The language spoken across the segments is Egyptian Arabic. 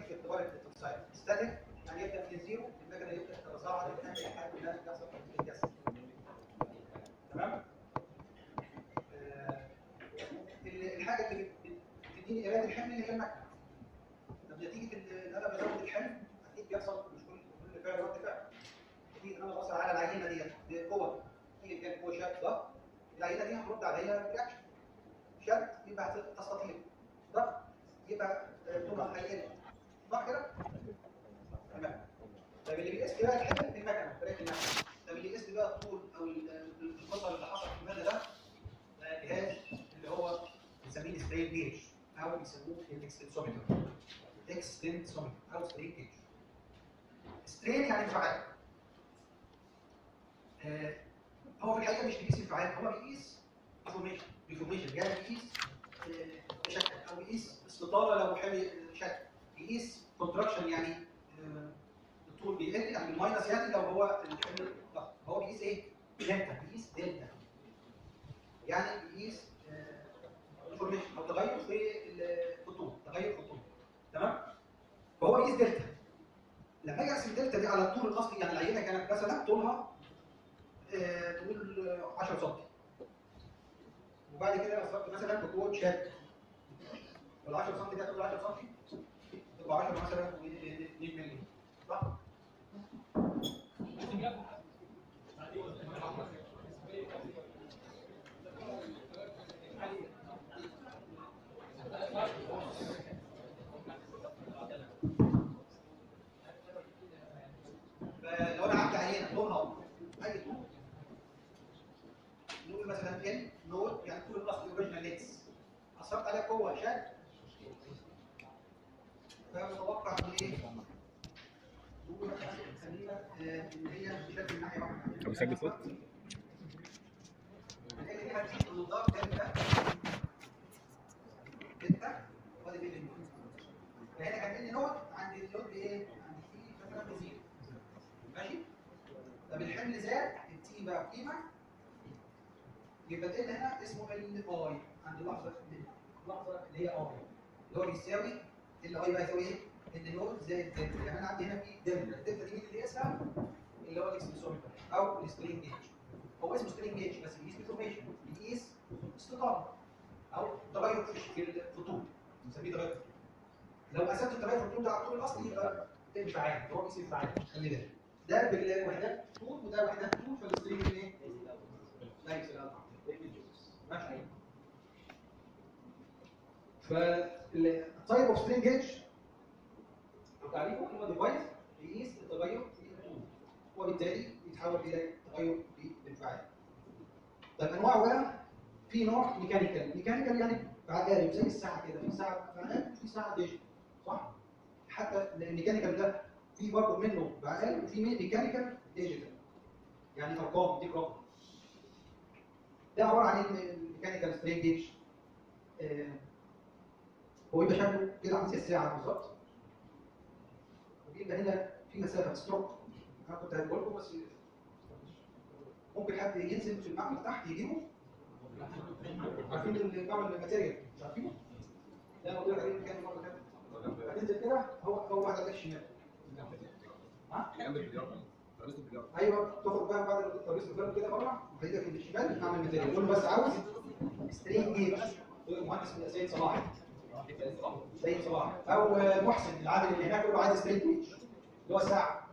في اختبار التوكسايد ستاتيك يعني يبدا من زيرو المكنه يبدا تتصاعد لحد لحد ما يحصل الجسد تمام آه، ال- الحاجه اللي بت- بتديني قرايه الحمل اللي هي المكنه طب نتيجه ال- ان انا بزود الحمل اكيد بيحصل مش كل كل فعل رد فعل نتيجه ان انا بصل على العينه ديت بقوه ايا كان قوه شد ضغط العينه دي هترد عليا رياكشن شد يبقى تستطيل ضغط يبقى طولها هيقل صح كده؟ تمام طيب اللي بيقيس قراءه الحمل في المكنه قراءه المكنه طب اللي يقيس لي بقى الطول او ال- الخطر اللي حصل في المدى ده ده جهاز اللي هو بنسميه السترين جيج او بيسموه الاكستنسومتر اكستنسومتر او سترين جيج سترين يعني انفعال آه، هو في الحقيقه مش بيقيس انفعال هو بيقيس ديفورميشن ديفورميشن يعني بيقيس آه، شكل او بيقيس استطاله لو حمل شكل بيقيس كونتراكشن يعني آه، الطول بيقل يعني الماينس يعني لو هو الحمل ضغط هو بيقيس ايه؟ دلتا بيقيس دلتا يعني بيقيس ديفورميشن او تغير في الخطوط تغير خطوط تمام؟ فهو بيقيس دلتا لما اجي اقسم دلتا دي على الطول الاصلي يعني العينه كانت مثلا طولها آه، تقول آه، 10 سم وبعد كده اصبت مثلا بقوه شد وال 10 سم دي هتبقى 10 سم تبقى 10 مثلا و 2 مللي صح؟ فلو انا عندي عينه لونها اي طول نقول مثلا ان نود يعني طول الاصل اوريجينال لينس اثرت عليها قوه شد فمتوقع ان ايه؟ نقول خلينا آه، ان هي بشكل من ناحيه واحده طب بيسجل صوت؟ هي دي هتزيد بالضغط دلتا دلتا وادي بي النود فهنا كان ان نود عند النود بايه؟ عند تي مثلا بزيرو ماشي؟ طب الحمل زاد التي بقى قيمه يبقى ال هنا اسمه ال اي عند اللحظه اللحظه اللي هي اي اللي هو بيساوي ال اي بقى يساوي ايه؟ ان نود زائد دلتا يعني انا عندي هنا في دلتا الدلتا دي مين اللي قيسها؟ اللي هو الاكسبنسومتر او السترين جيج هو اسمه سترين جيج بس بيقيس ديفورميشن بيقيس استطاله او تغير في في الخطوط بنسميه تغير في الخطوط لو قسمت التغير في الخطوط ده على الطول الاصلي يبقى انفعال هو بيقيس انفعال خلي بالك ده بالوحدات طول وده وحدات طول فالسترين ايه؟ لا يكسر ماشي فالتايب اوف سترين جيج او تعريفه هو ديفايس بيقيس التغير في الطول وبالتالي يتحول الى تغير في الانفعال. طيب انواعه بقى في نوع ميكانيكال، ميكانيكال يعني عقارب زي الساعه كده، في ساعه بعقال وفي ساعه ديجيتال صح؟ حتى الميكانيكال ده في برضه منه بعقال وفي ميكانيكال ديجيتال. يعني ارقام دي رقم. ده عباره عن الميكانيكال سترين جيج. آه، هو يبقى شكله كده عامل زي الساعه بالظبط. وبيبقى هنا في مسافه ستروك انا كنت هقول لكم بس ممكن حد ينزل في المعمل تحت يجيبه عارفين المعمل الماتيريال مش عارفينه؟ ده انا قلت لك عليه كام مره كده هتنزل كده هو هو واحد على الشمال ها؟ جنب البلياردو ترابيزه البلياردو ايوه تخرج بقى بعد الترابيزه الفلان كده بره وهيدك في الشمال معمل ماتيريال يقول له بس عاوز سترين جيج المهندس سيد صلاح سيد صلاح او محسن العامل اللي هناك يقول له عايز سترين جيج اللي هو ساعه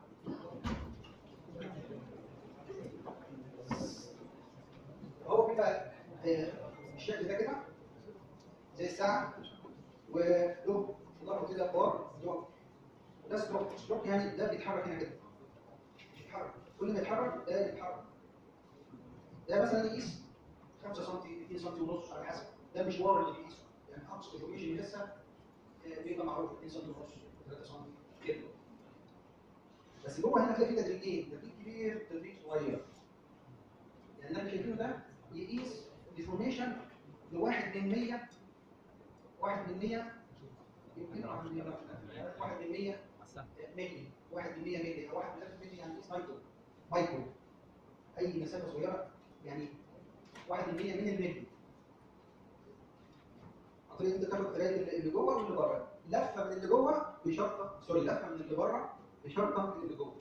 هو بيبقى آه، بالشكل ده كده زي الساعه وله ظهره كده بار ظهر ده ستروك ستروك يعني ده بيتحرك هنا كده بيتحرك كل ما يتحرك ده يتحرك ده مثلا يقيس 5 سم 2 سم ونص على حسب ده المشوار اللي بيقيسه يعني اقصى انفورميشن لسه آه، بيبقى معروف 2 سم ونص 3 سم كده بس جوه هنا تلاقي في تدريجين تدريج كبير تدريج صغير يعني اللي احنا شايفينه ده يقيس ديفورميشن لواحد من 100 واحد من 100 يمكن واحد من 100 واحد من 100 ملي واحد من 100 ملي او واحد من 1000 ملي يعني يقيس مايكرو مايكرو اي مسافه صغيره يعني واحد من 100 من الملي عن طريق انت تاخد القرايه اللي جوه واللي بره لفه من اللي جوه بشرطه سوري لفه من اللي بره بشرطه من اللي جوه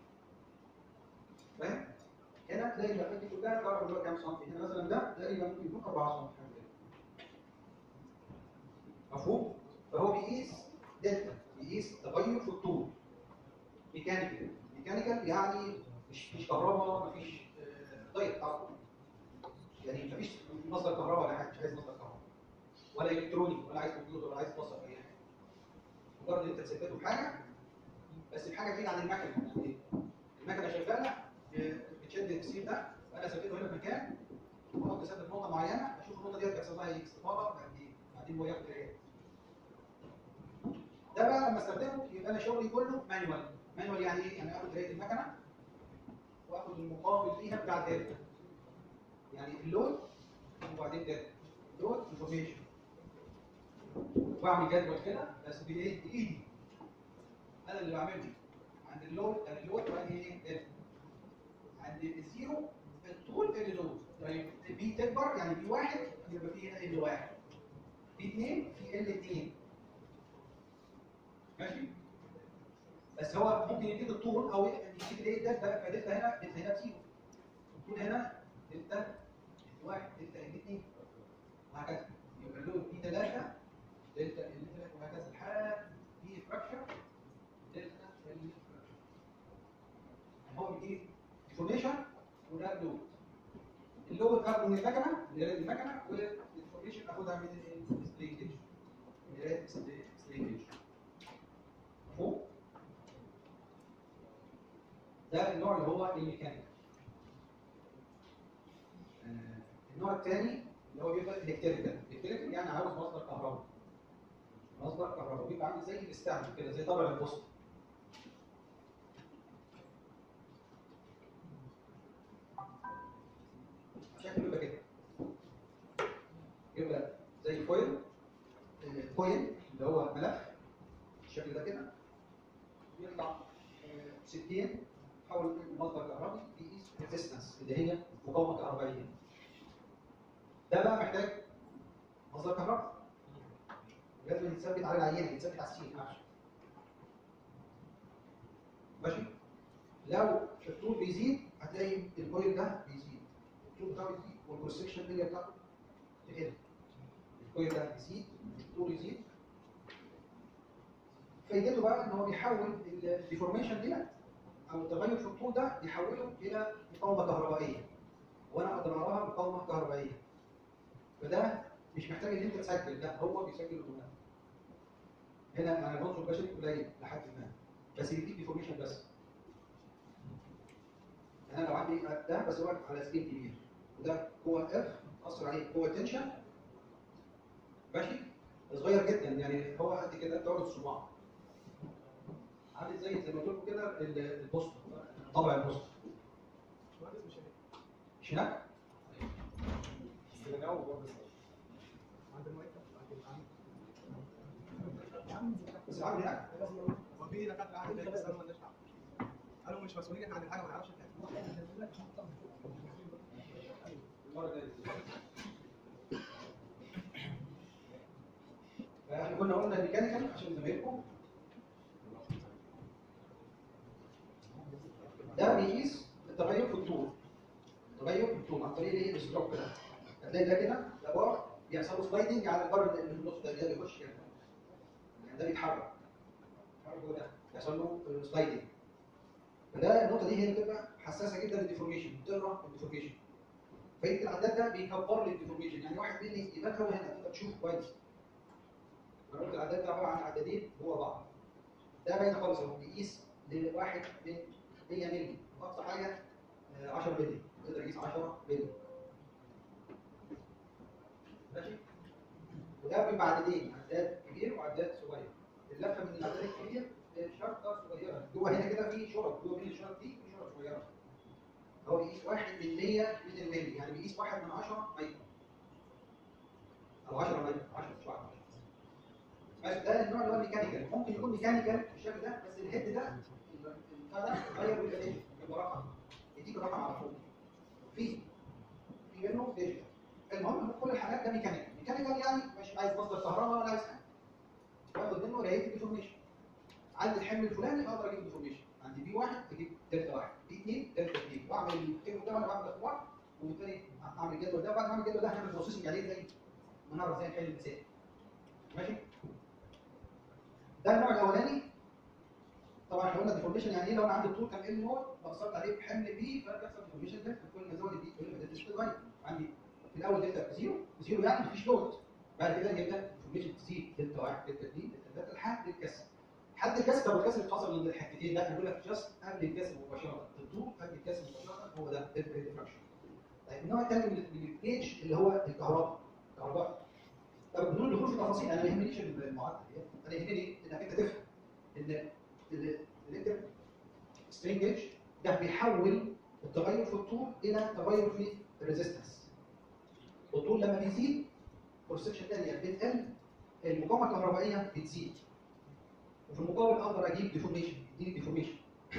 فاهم؟ هنا تلاقي اللفات دي كلها تعرف اللي هو كام سنتي هنا مثلا ده تقريبا ممكن يكون 4 سم حاجة كده. مفهوم؟ فهو بيقيس دلتا بيقيس تغير في الطول ميكانيكال ميكانيكال يعني مش مش كهرباء مفيش آه، دايركت على طول يعني مفيش مصدر كهرباء ولا حاجه مش عايز مصدر كهرباء ولا الكتروني ولا عايز كمبيوتر ولا عايز توصل اي حاجه مجرد ان انت تثبته بحاجه بس بحاجه بعيده عن المكنه يعني المكنه شغاله آه، بتشد السير ده انا ثبته هنا في مكان واحط ثابت نقطه معينه اشوف النقطه ديت بيحصل لها ايه استفاضه بعد ايه بعدين هو ياخد قرايه ده بقى لما استخدمه يبقى انا شغلي كله مانوال مانوال يعني ايه؟ يعني اخد قرايه المكنه واخد المقابل ليها بتاع الداتا يعني اللود وبعدين داتا لود انفورميشن واعمل جدول كده بس بايه؟ بايدي انا اللي بعمله عند اللود عند اللود وبعدين ايه؟ داتا عند الزيرو الطول ال لود طيب بي تكبر يعني بي واحد يبقى في هنا ال واحد بي اثنين في ال اثنين ماشي بس هو ممكن يديك الطول او يديك ايه دلتا فدلتا هنا دلتا هنا بزيرو الطول هنا دلتا واحد دلتا ال اثنين وهكذا يبقى اللود بي 3 دلتا ال 3 وهكذا لحد بي فراكشر دلتا ال فراكشر هو بيديك انفورميشن وده اللود اللود اخده من المكنه من قرايه المكنه والانفورميشن اخدها من الديسبلاي ستيشن من قرايه الديسبلاي ستيشن مفهوم؟ ده النوع اللي هو الميكانيكال آه، النوع الثاني اللي هو بيبقى الكتريكال الكتريكال يعني عاوز مصدر كهرباء مصدر كهرباء بيبقى عامل زي الاستعمل كده زي طبع البوسطه شكله يبقى كده يبقى زي كويل آه، كويل اللي هو ملف بالشكل ده كده يطلع آه، 60 حول مصدر كهربي بيقيس ريزيستنس اللي هي مقاومه كهربائيه ده بقى محتاج مصدر كهرباء لازم يتثبت على العينه يتثبت على السين نفسه ماشي لو الطول بيزيد هتلاقي الكويل ده بيزيد الطول بتاعه يزيد والكروس سكشن اريا بتاعته تقل الكويل ده يزيد الطول يزيد فايدته بقى ان هو بيحول الديفورميشن دي او التغير في الطول ده يحوله الى مقاومه كهربائيه وانا اقدر اراها مقاومه كهربائيه فده مش محتاج ان انت تسجل لا هو بيسجل اوتوماتيك هنا انا العنصر البشري قليل لحد ما بس يديك ديفورميشن بس انا لو عندي ده بس هو على سكيل كبير وده قوه اف اثر عليه قوه تنشن ماشي صغير جدا يعني هو قد كده دورة الصباع عامل زي زي ما قلت لكم كده ال- البوست طبع البوست مش هناك؟ بس العامل هناك وفي دكاتره قاعده كده بس انا مالناش دعوه قالوا مش مسؤولين احنا عن الحاجه ما نعرفش نعمل المره الجايه فاحنا كنا قلنا الميكانيكال عشان زمايلكم ده بيقيس التغير في الطول التغير في الطول عن طريق الايه الستروك كده هتلاقي ده كده ده بار بيحصل له سلايدنج على البار اللي في النص ده اللي بيخش كده يعني ده بيتحرك بيتحرك جوه ده بيحصل له سلايدنج فده النقطه دي هي اللي بتبقى حساسه جدا للديفورميشن بتقرا الديفورميشن فايده العداد ده بيكبر لي الديفورميشن يعني واحد مني يبقى هو هنا تقدر تشوف كويس انا قلت العداد ده عباره عن عدادين جوه بعض ده باين خالص اهو بيقيس لواحد من 100 مللي اقصى حاجه آه، 10 مللي يقدر يقيس 10 مللي ماشي وده بيبقى عددين عداد كبير وعداد صغير اللفه من العداد الكبير شرطه صغيره جوه هنا كده في شرط جوه بين الشرط دي في شرط صغيره هو بيقيس واحد من 100 من الملي يعني بيقيس واحد من 10 مايكرو او 10 مايكرو 10 مش واحد بس ده النوع اللي هو الميكانيكال ممكن يكون ميكانيكال بالشكل ده بس الهيد ده البتاع ده غير ويبقى ديجيتال يبقى رقم يديك الرقم على طول في في منه ديجيتال المهم ان كل الحاجات ده ميكانيكال ميكانيكال يعني مش عايز مصدر كهرباء ولا عايز حاجه واخد منه منه قرايه الديفورميشن عندي الحمل الفلاني اقدر اجيب ديفورميشن عندي بي واحد اجيب دلتا واحد بي 2 دلتا 2 واعمل التيم ده وانا بعمل اختبار وبالتالي اعمل الجدول ده وبعد ما اعمل الجدول ده هعمل بروسيسنج عليه زي ما نعرف زي نحل المثال ماشي ده النوع الاولاني طبعا احنا قلنا ديفورميشن يعني ايه لو انا عندي طول كان ال نود بأثرت عليه بحمل بي فبيحصل ديفورميشن ده كل ما ازود البي كل ما الدلتا تتغير عندي في الاول دلتا زيرو زيرو يعني مفيش لود بعد كده يبدا ديفورميشن تزيد دلتا 1 دلتا 2 دلتا 3 لحد الكسر حد الكسر طب الكسر اللي حصل من الحتتين ده بيقول لك جاست قبل الكسر مباشره الطول قبل الكسر مباشره هو ده دلتا ديفراكشن طيب النوع الثاني من من الجيج اللي هو الكهرباء الكهرباء طب بدون الدخول في تفاصيل انا ما يهمنيش المعادله انا يهمني انك انت تفهم ان الالكتريك سترينج جيج ده بيحول التغير في الطول الى تغير في الريزيستنس الطول لما بيزيد والسكشن الثانيه بتقل المقاومه الكهربائيه بتزيد وفي المقابل اقدر اجيب ديفورميشن يديني ديفورميشن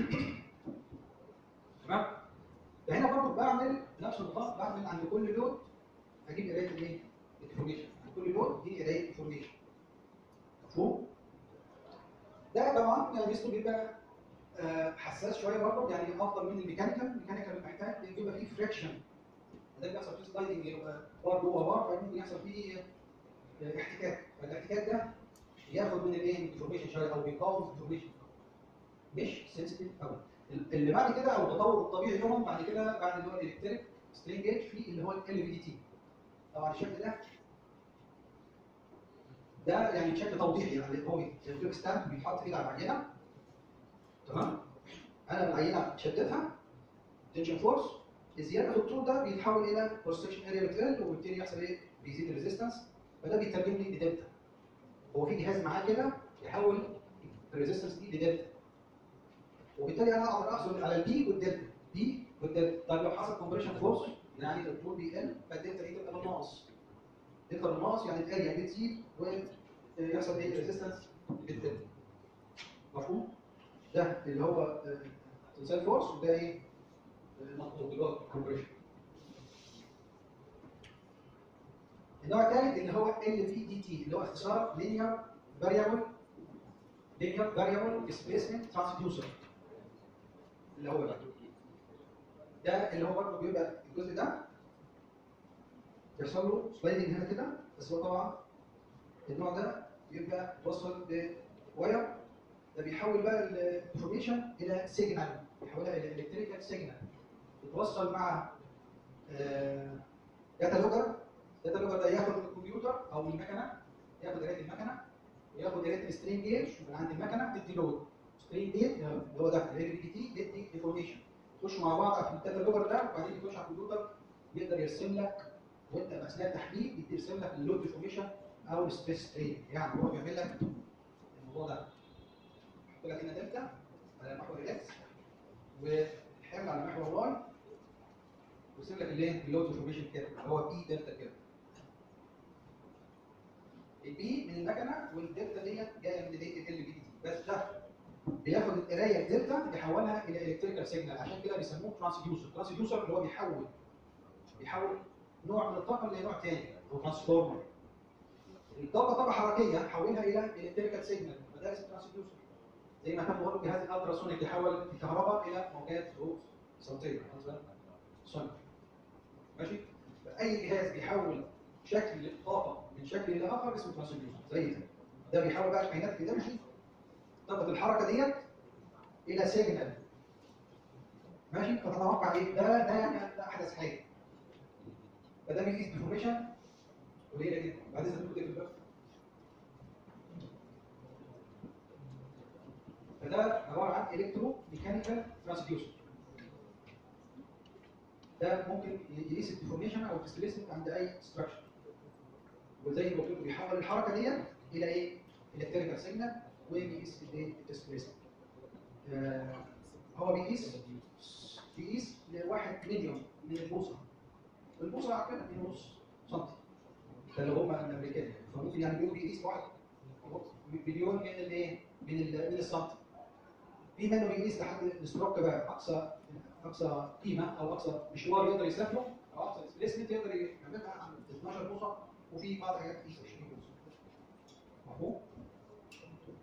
تمام فهنا برضه بعمل نفس النظام بعمل عند كل لود اجيب قرايه الايه؟ الديفورميشن عند كل لود دي قرايه ديفورميشن مفهوم؟ ده طبعا يعني ميزته بيبقى آه، حساس شويه برضه يعني افضل من الميكانيكال الميكانيكال محتاج لان بيبقى فيه فريكشن ده بيحصل فيه سلايدنج يبقى بار جوه بار فممكن يحصل فيه آه، احتكاك فالاحتكاك ده ياخد من الايه الانفورميشن شويه او بيقاوم الانفورميشن مش سنسيتيف قوي اللي بعد كده او التطور الطبيعي لهم بعد كده بعد اللي هو الالكتريك سترينج جيج في اللي هو ال في دي تي طبعا الشكل ده ده يعني شكل توضيحي يعني هو الالكتريك ستامب بيتحط كده على العينه تمام انا العينه شدتها تنشن فورس الزياده في الطول ده بيتحول الى كروس سكشن اريا بتقل وبالتالي يحصل ايه؟ بيزيد الريزيستنس فده بيترجم لي لدلتا هو في جهاز معاه كده يحول الريزيستنس دي لدلتا وبالتالي انا اقدر احصل على البي والدلتا بي والدلتا طيب لو حصل كومبريشن فورس يعني الطول بيقل فالدلتا دي تبقى بالناقص دلتا بالناقص يعني الاريا بتزيد ويحصل ايه ريزيستنس بالدلتا مفهوم؟ ده اللي هو تنسال فورس وده ايه؟ مطلوبات كومبريشن النوع الثالث اللي هو ال في دي تي اللي هو اختصار لينير فاريبل لينير فاريبل ديسبيسمنت ترانسديوسر اللي هو ده ده اللي هو برضه بيبقى الجزء ده يحصل له سلايدنج هنا كده بس هو طبعا النوع ده بيبقى متوصل بواير ده بيحول بقى الانفورميشن الى سيجنال بيحولها الى الكتريكال سيجنال يتوصل مع داتا لوجر داتا لوجر ده ياخد من الكمبيوتر او من المكنه ياخد قرايه المكنه وياخد قرايه السترينج جيج من عند المكنه تدي لود سترينج جيج اللي هو ده ال بي تي يدي ديفورميشن يخشوا مع بعض في الداتا لوجر ده وبعدين يخش على الكمبيوتر يقدر يرسم لك وانت اثناء التحليل يرسم لك اللود ديفورميشن او السبيس سترين يعني هو بيعمل لك الموضوع ده يحط لك هنا دلتا على محور الاكس والحمل على محور واي ويرسم لك الايه اللود ديفورميشن كده اللي هو بي دلتا كده البي من المكنه والدلتا ديت جايه من الايه ال بي دي بس ده بياخد القرايه الدلتا يحولها الى الكتريكال سيجنال عشان كده بيسموه ترانسديوسر ترانسديوسر اللي هو بيحول بيحول نوع من الطاقه لنوع ثاني هو ترانسفورمر الطاقه طاقه حركيه حولها الى الكتريكال سيجنال فده اسمه ترانسديوسر زي ما كان بيقولوا جهاز الالتراسونيك يحول الكهرباء الى موجات صوتيه سونيك ماشي فاي جهاز بيحول شكل الطاقه من شكل الى اخر اسمه ترانسديوسر زي ده ده بيحول بقى الكائنات كده ماشي طاقه الحركه ديت الى سيجنال ماشي فتتوقع ايه ده ده يعني ده احدث حاجه فده بيقيس ديفورميشن قليله جدا بعدين هتقول ايه في الباب فده عباره عن الكترو ميكانيكال ترانسديوسر ده ممكن يقيس الديفورميشن او الديسبيسمنت عند اي ستراكشر وزي ما قلت بيحول الحركه ديت الى ايه؟ الكتريكال سيجنال وبيقيس الايه؟ الديسبيسمنت آه هو بيقيس بيقيس لواحد مليون من البوصه البوصه عارفين 2 ونص سم ده اللي هم الامريكان فممكن يعني بيقول بيقيس واحد مليون من الايه؟ من ال من السنتي في منه بيقيس لحد الستروك بقى اقصى اقصى قيمه او اقصى مشوار يقدر يسافره او اقصى ديسبيسمنت يقدر يعملها عن 12 بوصه وفي بعض الحاجات تقيس 20 بوصه مفهوم؟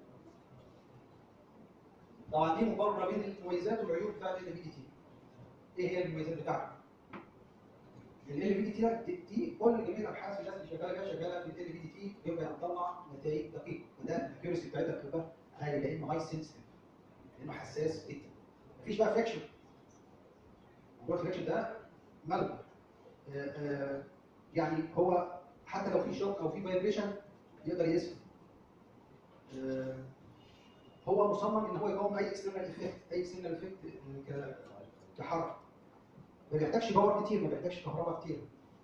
طبعا دي مقارنه بين المميزات والعيوب بتاعت ال في دي تي ايه هي المميزات بتاعته؟ ال في دي تي دي كل جميع الابحاث الناس اللي شغاله بيها شغاله في ال في دي تي بيبقى يطلع نتائج دقيقه وده الاكيورسي بتاعتها بتبقى عاليه لانه هاي سنسيتيف لانه حساس جدا مفيش بقى فريكشن موضوع الفريكشن ده ملغى آه، آه، يعني هو حتى لو في شوك او في فايبريشن يقدر يقيسها آه، هو مصمم ان هو يقاوم اي اكسترنال افكت اي اكسترنال افكت كحركه ما بيحتاجش باور كتير ما بيحتاجش كهرباء كتير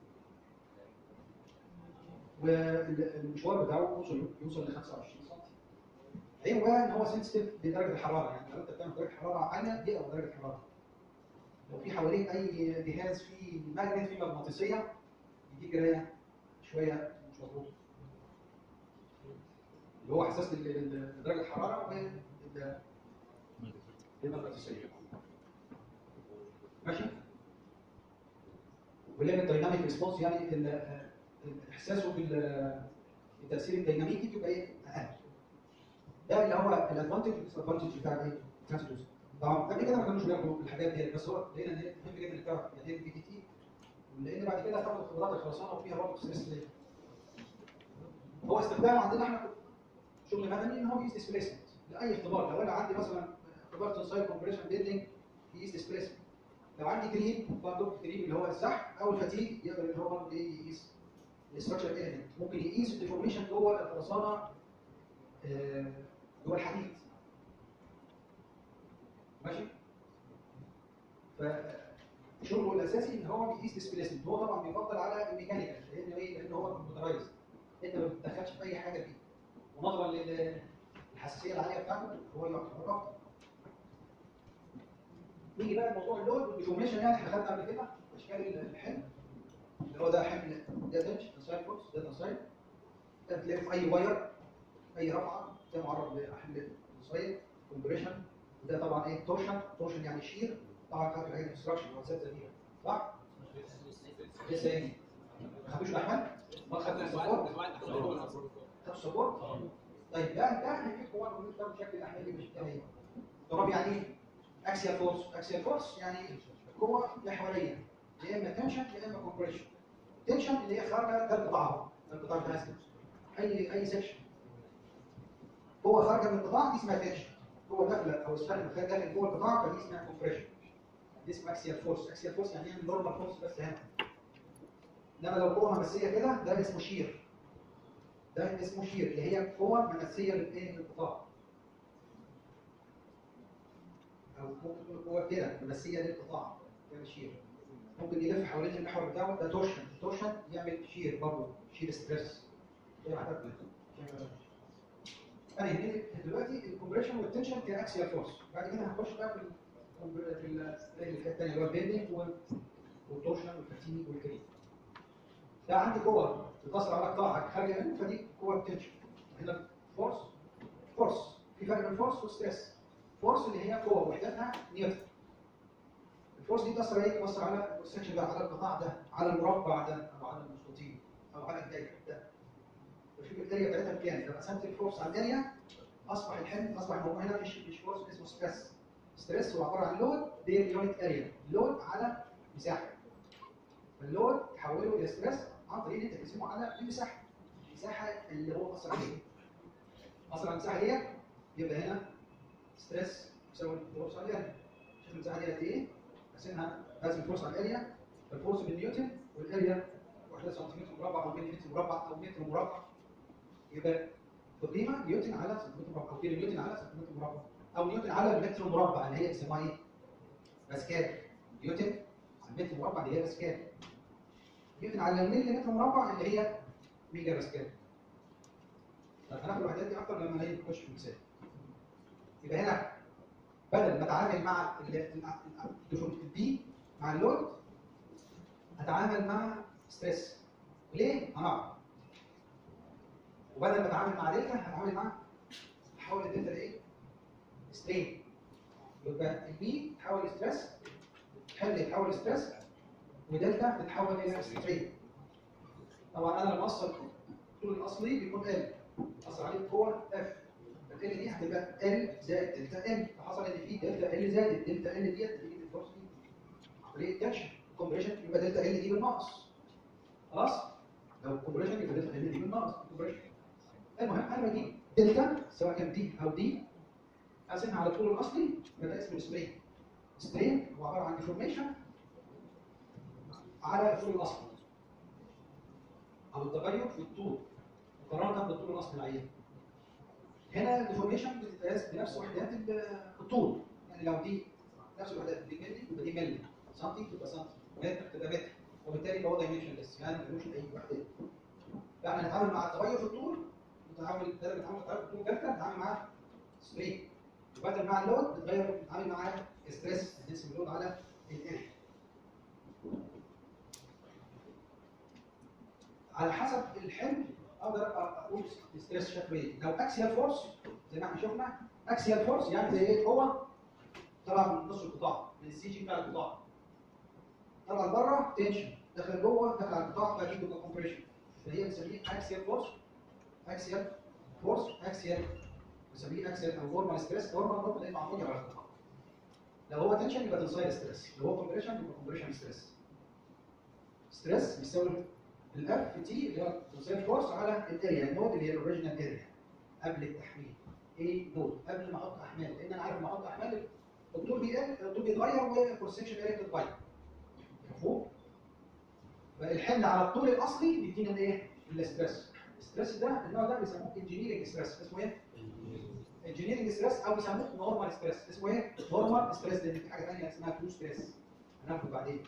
والمشوار بتاعه يوصل يوصل ل 25 سم عيبه بقى ان هو سنسيتيف لدرجه الحراره يعني لو انت بتعمل درجه حراره عاليه يقلب درجه الحراره لو في حواليك اي جهاز فيه ماجنت فيه مغناطيسيه يديك قرايه شويه مش مظبوطه اللي هو حساس لل- لل- لدرجه الحراره وال- للمغناطيسيه ماشي وليمت دايناميك ريسبونس يعني ال- ال- احساسه بال- بالتاثير الديناميكي بيبقى ايه اقل ده اللي هو الادفانتج والديسادفانتج بتاع الايه ترانسدوسر طبعا قبل كده ما كانوش بياخدوا الحاجات دي بس هو لقينا ان هي مهم جدا انك تعرف يعني ايه البي تي تي لان بعد كده هتاخد خبرات الخرسانه وفيها برضه ستريس ليه هو استخدامه عندنا احنا شغل مدني ان هو بيقيس ديسبيسمنت لاي اختبار لو انا عندي مثلا اختبار تنسايل كومبريشن بيلدينج يقيس ديسبيسمنت لو عندي جريب برضه جريب اللي هو الزحف او الفتيج يقدر ان هو برضه ايه يقيس الاستراكشر اليمنت ممكن يقيس الديفورميشن جوه الخرسانه آه، جوه الحديد ماشي فشغله الاساسي ان هو بيقيس ديسبيسمنت هو طبعا بيفضل على الميكانيكال لان ايه لان هو كمبيوترايز انت ما بتدخلش في اي حاجه فيه ونظرا للحساسيه العاليه بتاعته هو يعتبر افضل نيجي بقى لموضوع اللود والديفورميشن يعني احنا خدنا قبل كده اشكال الحمل اللي هو ده حمل ده تنش تنسايل فورس ده تنسايل ده بتلاقي في اي واير اي رفعه ده معرض لحمل تنسايل كومبريشن وده طبعا ايه تورشن تورشن يعني شير طبعا خدت الحاجات الانستراكشن اللي هو ست دي صح؟ لسه ايه؟ ما خدوش الاحمال؟ ما خدتوا السبورت؟ خدتوا السبورت؟ طيب ده ده هيفيد هو المفروض يختار شكل الاحمال اللي مش بتاعي ايه؟ ضرب يعني ايه؟ اكسيال فورس اكسيال فورس يعني قوه محوريه يا اما تنشن يا اما كومبريشن تنشن اللي هي خارجه ده القطاع ده القطاع بتاع اي اي سكشن قوه خارجه من القطاع دي اسمها تنشن قوه داخله او السهم خارج داخل جوه القطاع فدي اسمها كومبريشن دي اسمها اكسيال فورس اكسيال فورس يعني يعني نورمال فورس بس هنا انما لو قوه ممسيه كده ده اسمه شير ده اسمه شير اللي هي قوه ممسيه للايه للقطاع او ممكن تكون قوه كده ممسيه للقطاع تعمل شير ممكن يلف حوالين المحور بتاعه ده تورشن تورشن يعمل شير برضه شير ستريس زي ما حضرتك انا يهمني دلوقتي الكومبريشن والتنشن كاكسيال فورس بعد كده هنخش بقى في ال في ال- الحته الثانيه اللي هو البيندنج والتورشن والفتيج والكريم ده عندي قوه بتأثر على قطاعك خارجه منه فدي قوه التنشن هنا فورس فورس في فرق بين فورس وستريس فورس اللي هي قوه وحدتها نيوتن الفورس دي تأثر ايه؟ تأثر على السكشن ده على القطاع ده على المربع ده او على المستطيل او على الدايره ده وشوف الاريا بتاعتها بكام لو قسمت الفورس على الاريا اصبح الحمل اصبح الموضوع هنا مش مش فورس اسمه ستريس ستريس هو عباره عن لود بير يونت اريا لود على مساحه فاللود تحوله الى ستريس عن طريق ان انت تقسمه على المساحه المساحه اللي هو اثر عليها اثر على المساحه ديت يبقى هنا ستريس يساوي الفورس على الاريا شوف المساحه دي قد ايه قسمها لازم الفورس على الاريا الفورس بالنيوتن والاريا وحده سنتيمتر مربع او مليمتر مربع او متر مربع يبقى القيمه نيوتن على سنتيمتر مربع او كيلو نيوتن على سنتيمتر مربع او نيوتن على المتر مربع اللي هي بيسموها ايه؟ باسكال نيوتن على المتر مربع اللي هي باسكال نيوتن على الملي متر مربع اللي هي ميجا باسكال طب هناخد الوحدات دي اكتر لما نيجي نخش في المثال يبقى هنا بدل ما اتعامل مع البي مع اللود هتعامل مع ستريس ليه؟ هنعرف وبدل ما اتعامل مع دلتا هتعامل مع احول الدلتا لايه؟ سترين يبقى البي تحول ستريس حمل يتحول ستريس ودلتا تتحول الى سترين طبعا انا لما اوصل الطول الاصلي بيكون ال اثر عليه قوه اف ال دي هتبقى ال زائد دلتا ال فحصل ان في دلتا ال زائد دلتا ال ديت نتيجه الفورس دي عمليه تنشن كومبريشن يبقى دلتا ال دي بالناقص خلاص لو كومبريشن يبقى دلتا ال دي بالناقص كومبريشن المهم انا بجيب دلتا سواء كان دي او دي اقسمها على الطول الاصلي يبقى ده اسمه سترين سترين هو عباره عن ديفورميشن على الطول الاصلي او التغير في الطول مقارنه بالطول الاصلي العيان هنا الديفورميشن بتتقاس بنفس وحدات ال- الطول يعني لو دي نفس الوحدات دي ملي يبقى دي ملي سنتي تبقى سنتي متر تبقى متر وبالتالي يبقى هو دايمنشن ليس يعني ملوش اي وحدات يعني هنتعامل مع التغير في الطول نتعامل بدل ما نتعامل مع التغير في الطول دلتا نتعامل مع ستريت وبدل مع اللود نتغير نتعامل مع ستريس نقسم اللود على الاريا على حسب الحمل اقدر اقول الستريس شكله ايه لو اكسيال فورس زي ما احنا شفنا اكسيال فورس يعني زي ايه هو طلع من نص القطاع من السي جي بتاع القطاع طلع لبره تنشن دخل جوه دخل على القطاع فاكيد بيبقى كومبريشن فهي بنسميه اكسيال فورس اكسيال فورس اكسيال بنسميه اكسيال او نورمال ستريس نورمال نورمال لانه معمول على القطاع لو هو تنشن يبقى تنسايل ستريس لو هو كومبريشن يبقى كومبريشن ستريس ستريس بيساوي الاف تي اللي هو تنسيل فورس على الاريا النود اللي هي الاوريجينال اريا قبل التحميل ايه نود قبل ما احط احمال لان انا عارف لما احط احمال الطول بيقل الطول بيتغير والكروس سكشن اريا بتتغير مفهوم؟ فالحمل على الطول الاصلي بيدينا الايه؟ الاسترس الستريس ده النوع ده بيسموه انجينيرنج ستريس اسمه ايه؟ انجينيرنج ستريس او بيسموه نورمال ستريس اسمه ايه؟ نورمال ستريس لان في حاجه ثانيه اسمها كلو ستريس هناخده بعدين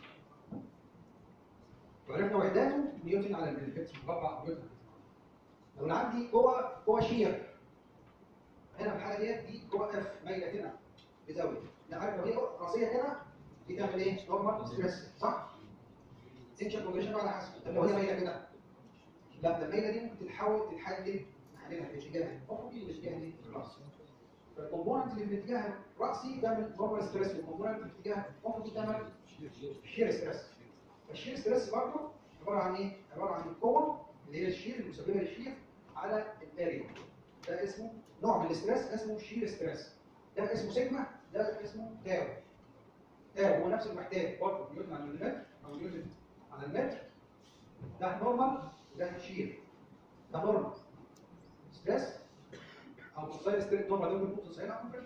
وعرفنا وحداته نيوتن على المليمتر مربع نيوتن لو انا عندي قوه قوه شير هنا في الحاله ديت دي قوه اف مايله كده بزاويه انت عارف لو هي راسيه كده دي تعمل ايه؟ نورمال ستريس صح؟ سكشن كومبريشن على حسب طب لو هي مايله كده لا ده المايله دي ممكن تتحول تتحلل نحللها في اتجاه افقي والاتجاه دي راسي فالكومبوننت اللي في الاتجاه الراسي تعمل نورمال ستريس والكومبوننت اللي في الاتجاه الافقي تعمل شير ستريس الشير ستريس برضه عباره عن ايه؟ عباره عن القوه اللي هي الشير المسببه للشير على الاريا ده اسمه نوع من الاستريس اسمه شير ستريس ده اسمه سيجما ده اسمه تاو تاو هو نفس المحتاج برضه نيوتن على المتر او نيوتن على المتر ده نورمال وده شير ده نورمال ستريس او تصير ستريس نورمال ده ممكن تصير على كومبريشن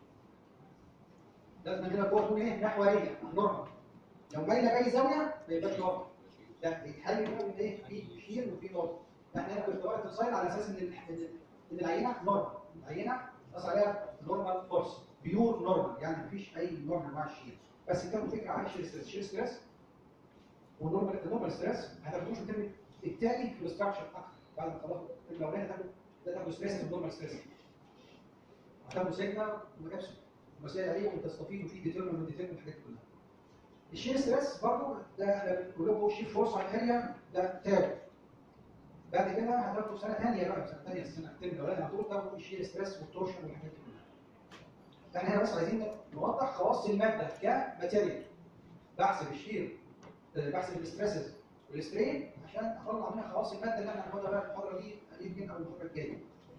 لازم عندنا قوه تكون ايه؟ محوريه نورمال لو مايله باي زاويه ما يبقاش نورمال لا بيتحل بقى من ايه؟ في شير وفي نورمال احنا هنا بنختار التصير على اساس ان ال- ان ان العينه نورمال العينه بس عليها نورمال فورس بيور نورمال يعني مفيش اي نوع من انواع الشير بس تاخد فكره عن الشير ستريس الشير ستريس والنورمال النورمال ستريس هتاخدوه في الترم التالي في الاستراكشر اكتر بعد ما تخلصوا الترم الاولاني هتاخدوا ده تاخدوا ستريس والنورمال ستريس هتاخدوا سيجما وابسون مسائل عليهم وتستفيدوا فيه ديترمن وديترمن الحاجات دي كلها الشير ستريس برضه ده احنا بنقول لكم شير فورس على الاريا ده تاب بعد كده هتاخدوا سنه ثانيه بقى سنه ثانيه السنه الترم الاولاني على طول تاخدوا الشير ستريس والتورشن والحاجات دي كلها احنا هنا بس عايزين نوضح خواص الماده كماتيريال بحسب الشير آه، بحسب الاستريسز والسترين عشان اطلع منها خواص الماده اللي احنا هناخدها بقى المحاضره دي يمكن او المحاضره الجايه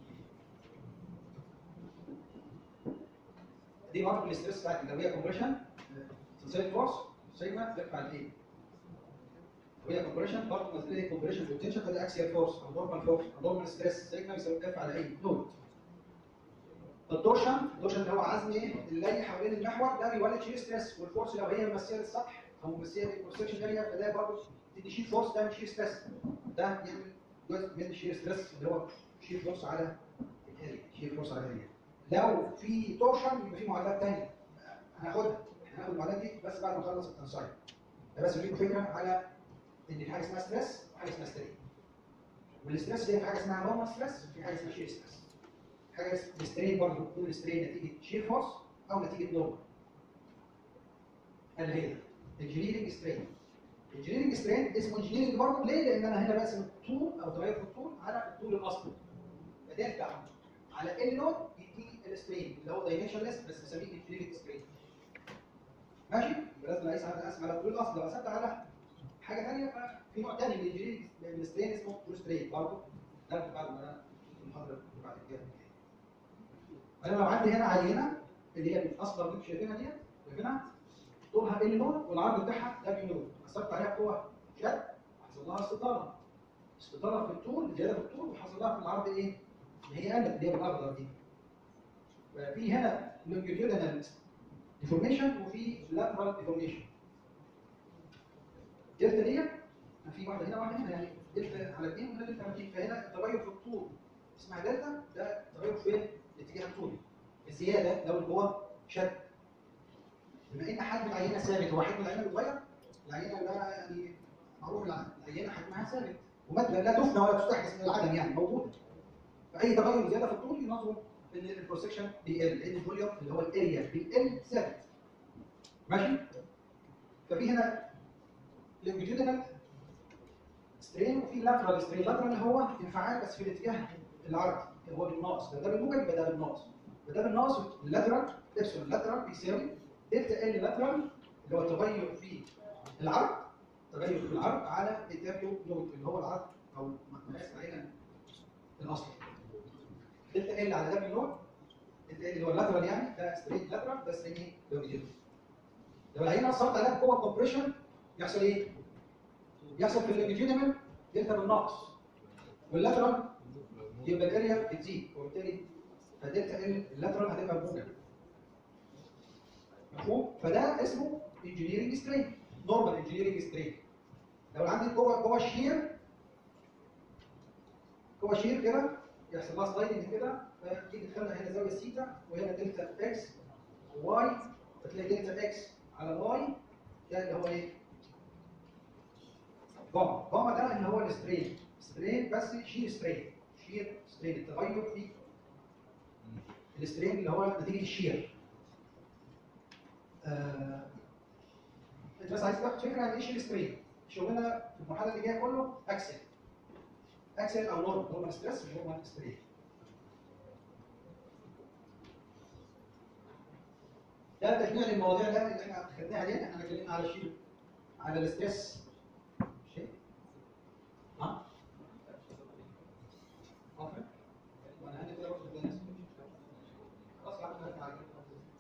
دي برضه الاستريس بتاعت لو هي كومبريشن سلسله فورس سيجما ترفع الايه وهي كومبريشن برضه مساله كومبريشن بوتنشال فده اكسيال فورس او نورمال فورس او نورمال ستريس سيجما يساوي اف على ايه نود التورشن التورشن اللي هو عزم ايه اللي حوالين المحور ده بيولد شير ستريس والفورس لو هي ممثله للسطح او ممثله للكونستركشن اريا فده برضه تدي شير فورس ده شير ستريس ده يعمل جزء من الشير ستريس اللي هو شير فورس على الاريا شير فورس على الاريا لو في تورشن يبقى في معادلات ثانيه هناخدها هناخد المعادلات دي بس بعد ما نخلص التنسايل ده بس اديكم فكره على ان في حاجه اسمها ستريس وحاجه اسمها سترين والستريس دي في حاجه اسمها نورمال ستريس وفي حاجه اسمها شير ستريس حاجه اسمها السترين برضه بتكون السترين نتيجه شير فورس او نتيجه نورمال اللي هي انجينيرنج سترين انجينيرنج سترين اسمه انجينيرنج برضه ليه؟ لان انا هنا بقسم الطول او تغير في الطول على الطول الاصلي فدلتا على ال نوت يديني السترين اللي هو دايمنشنلس بس بسميه انجينيرنج سترين ماشي يبقى لازم اقيس على اقسم على الطول الاصلي لو قسمت على حاجه ثانيه ففي نوع ثاني من الانجينيرنج من السترين اسمه ترو سترين برضه ده بعد ما أنا في المحاضره اللي بعد كده انا لو عندي هنا عينه اللي هي الاصفر اللي انتوا شايفينها ديت شايفينها طولها ال نود والعرض بتاعها دبليو نود اثرت عليها بقوه شد حصل لها استطاله استطاله في الطول زياده في الطول وحصل لها في العرض ايه؟ اللي هي قلت اللي هي بالاخضر دي ففي هنا لونجيتيودنال ديفورميشن وفي لاترال ديفورميشن دلتا ديت في واحده هنا واحده هنا يعني دلتا على اثنين وهنا دلتا على اثنين فهنا التغير في الطول اسمها دلتا ده تغير في الاتجاه الطولي الزياده لو اللي هو شد بما ان حجم العينه ثابت هو حجم العينه بيتغير العينه ده يعني معروف الع- العينه حجمها ثابت وماده لا تفنى ولا تستحدث من العدم يعني موجوده فاي تغير زياده في الطول ينظر ان البروسكشن بيقل لان الفوليوم اللي هو الاريا بيقل ثابت ماشي ففي هنا لونجيتودينال سترين وفي لاترال سترين لاترال اللي هو انفعال بس في الاتجاه العرضي اللي هو بالناقص ده ده بالموجب يبقى ده بالناقص فده بالناقص اللاترال ابسلون لاترال بيساوي دلتا ال لاترال اللي هو تغير في العرض تغير في العرض على الدبليو نود اللي هو العرض او مقياس العينه الاصلي دلتا ال على دبليو نود دلتا ال اللي هو اللاترال يعني ده ستريت لاترال ده ستريت لونجيتودينال لو العينه اثرت عليها بقوه كومبريشن يحصل ايه؟ يحصل في اللونجيتودينال دلتا بالناقص واللاترال يبقى الاريا بتزيد وبالتالي فدلتا ال اللاترال هتبقى موجب مفهوم؟ فده اسمه انجينيرنج سترين نورمال انجينيرنج سترين لو عندي قوه قوه شير قوه شير كده يحصل لها سلايدنج كده فتيجي تخلي هنا زاويه سيتا وهنا دلتا اكس واي فتلاقي دلتا اكس على واي ده اللي هو ايه؟ جاما جاما ده اللي هو السترين سترين بس شير سترين شير سترين التغير في السترين اللي هو نتيجه الشير آه، انت بس عايز تاخد فكره عن ايه شير سترين شغلنا في المرحله اللي جايه كله اكسل اكسل او نورمال نورمال ستريس ونورمال سترين ده تجميع للمواضيع ده اللي احنا خدناها دي احنا اتكلمنا على شيء على الاستريس شيء ها عفوا وانا هدي كده برضه الناس خلاص يا عم هرجع على كده.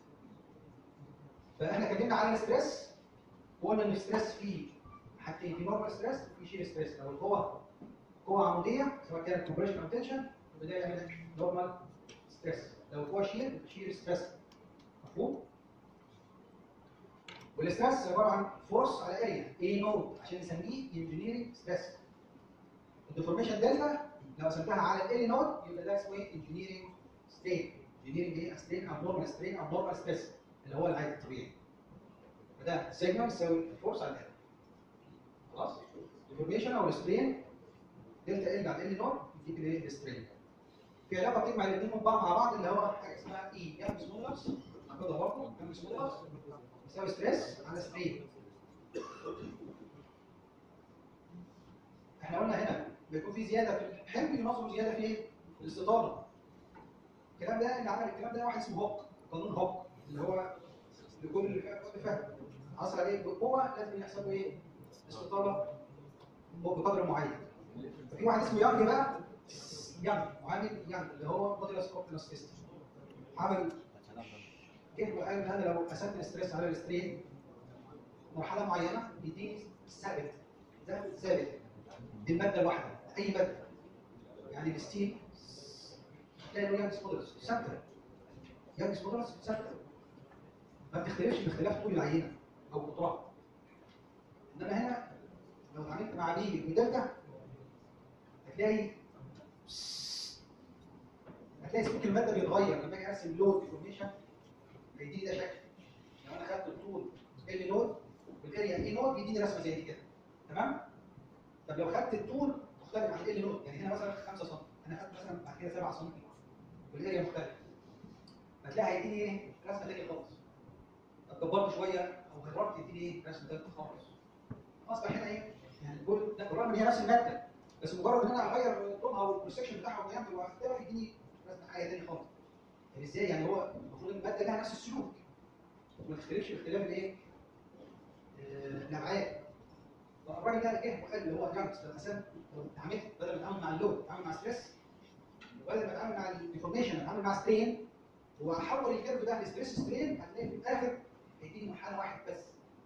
فاحنا اتكلمنا على الاستريس وقلنا ان الاستريس فيه حاجتين في نورمال ستريس وفي شير ستريس لو القوه قوه عموديه سواء كانت كومبريشن او تنشن يبقى ده يعمل نورمال ستريس لو القوه شير يبقى شير ستريس مفهوم؟ والاستريس عباره عن فورس على اريا اي نود عشان نسميه انجينيرنج ستريس الديفورميشن دلتا لو قسمتها على ال نود يبقى ده اسمه ايه انجينيرنج سترين انجينيرنج ايه سترين او نورمال سترين او نورمال ستريس اللي هو العادي الطبيعي فده سيجما يساوي الفورس على ال خلاص الديفورميشن او السترين دلتا ال على ال نود يديك الايه السترين في علاقه بتجمع الاثنين من بعض مع بعض اللي هو حاجه اسمها اي يانج سمولرز هاخدها برضه يانج سمولرز يساوي ستريس على سترين احنا قلنا هنا بيكون في زياده في الحمل ينظم زياده في ايه؟ في الاستطاله الكلام ده اللي عمل الكلام ده واحد اسمه هوك قانون هوك اللي هو لكل كل فهم حصل عليه بقوه لازم يحصل له ايه؟ استطاله بقدر معين ففي واحد اسمه يانج بقى يانج معامل يانج اللي هو موديلس اوف الاستيستي عمل جه وقال ان انا لو قسمت الاستريس على السترين مرحله معينه يديني ثابت ده ثابت دي الماده الواحده اي ماده يعني الستيل هتلاقي له يانجز مودلز ثابته يانجز مودلز ثابته ما بتختلفش باختلاف طول العينه او قطرها انما هنا لو اتعاملت مع بيجي ودلتا هتلاقي هتلاقي سلوك الماده بيتغير لما اجي ارسم لود ديفورميشن هيديني ده شكل لو انا خدت الطول ال نود والاريا اي نود يديني رسمه زي دي كده تمام طب لو خدت الطول مختلف عن ال نود يعني هنا مثلا 5 سم انا خدت مثلا بعد كده 7 سم والاريا مختلفه هتلاقي هيديني ايه رسمه ثانيه خالص طب كبرت شويه او غيرت يديني ايه رسمه ثالثه خالص اصبح هنا ايه يعني الجول ده بالرغم ان هي نفس الماده بس مجرد ان انا اغير طولها والبروسكشن بتاعها ويعمل واختار يديني رسمه حاجه ثانيه خالص يعني ازاي يعني هو المفروض الماده لها نفس السلوك وما تختلفش باختلاف الايه؟ آه، الابعاد فالراجل ده جه وقال اللي هو يانجز لما ساب لو اتعاملت بدل ما اتعامل مع اللود اتعامل مع ستريس وبدل ما اتعامل مع الديفورميشن اتعامل مع سترين وهحول الكيرف ده لستريس سترين هتلاقي في الاخر هيديني منحنى واحد بس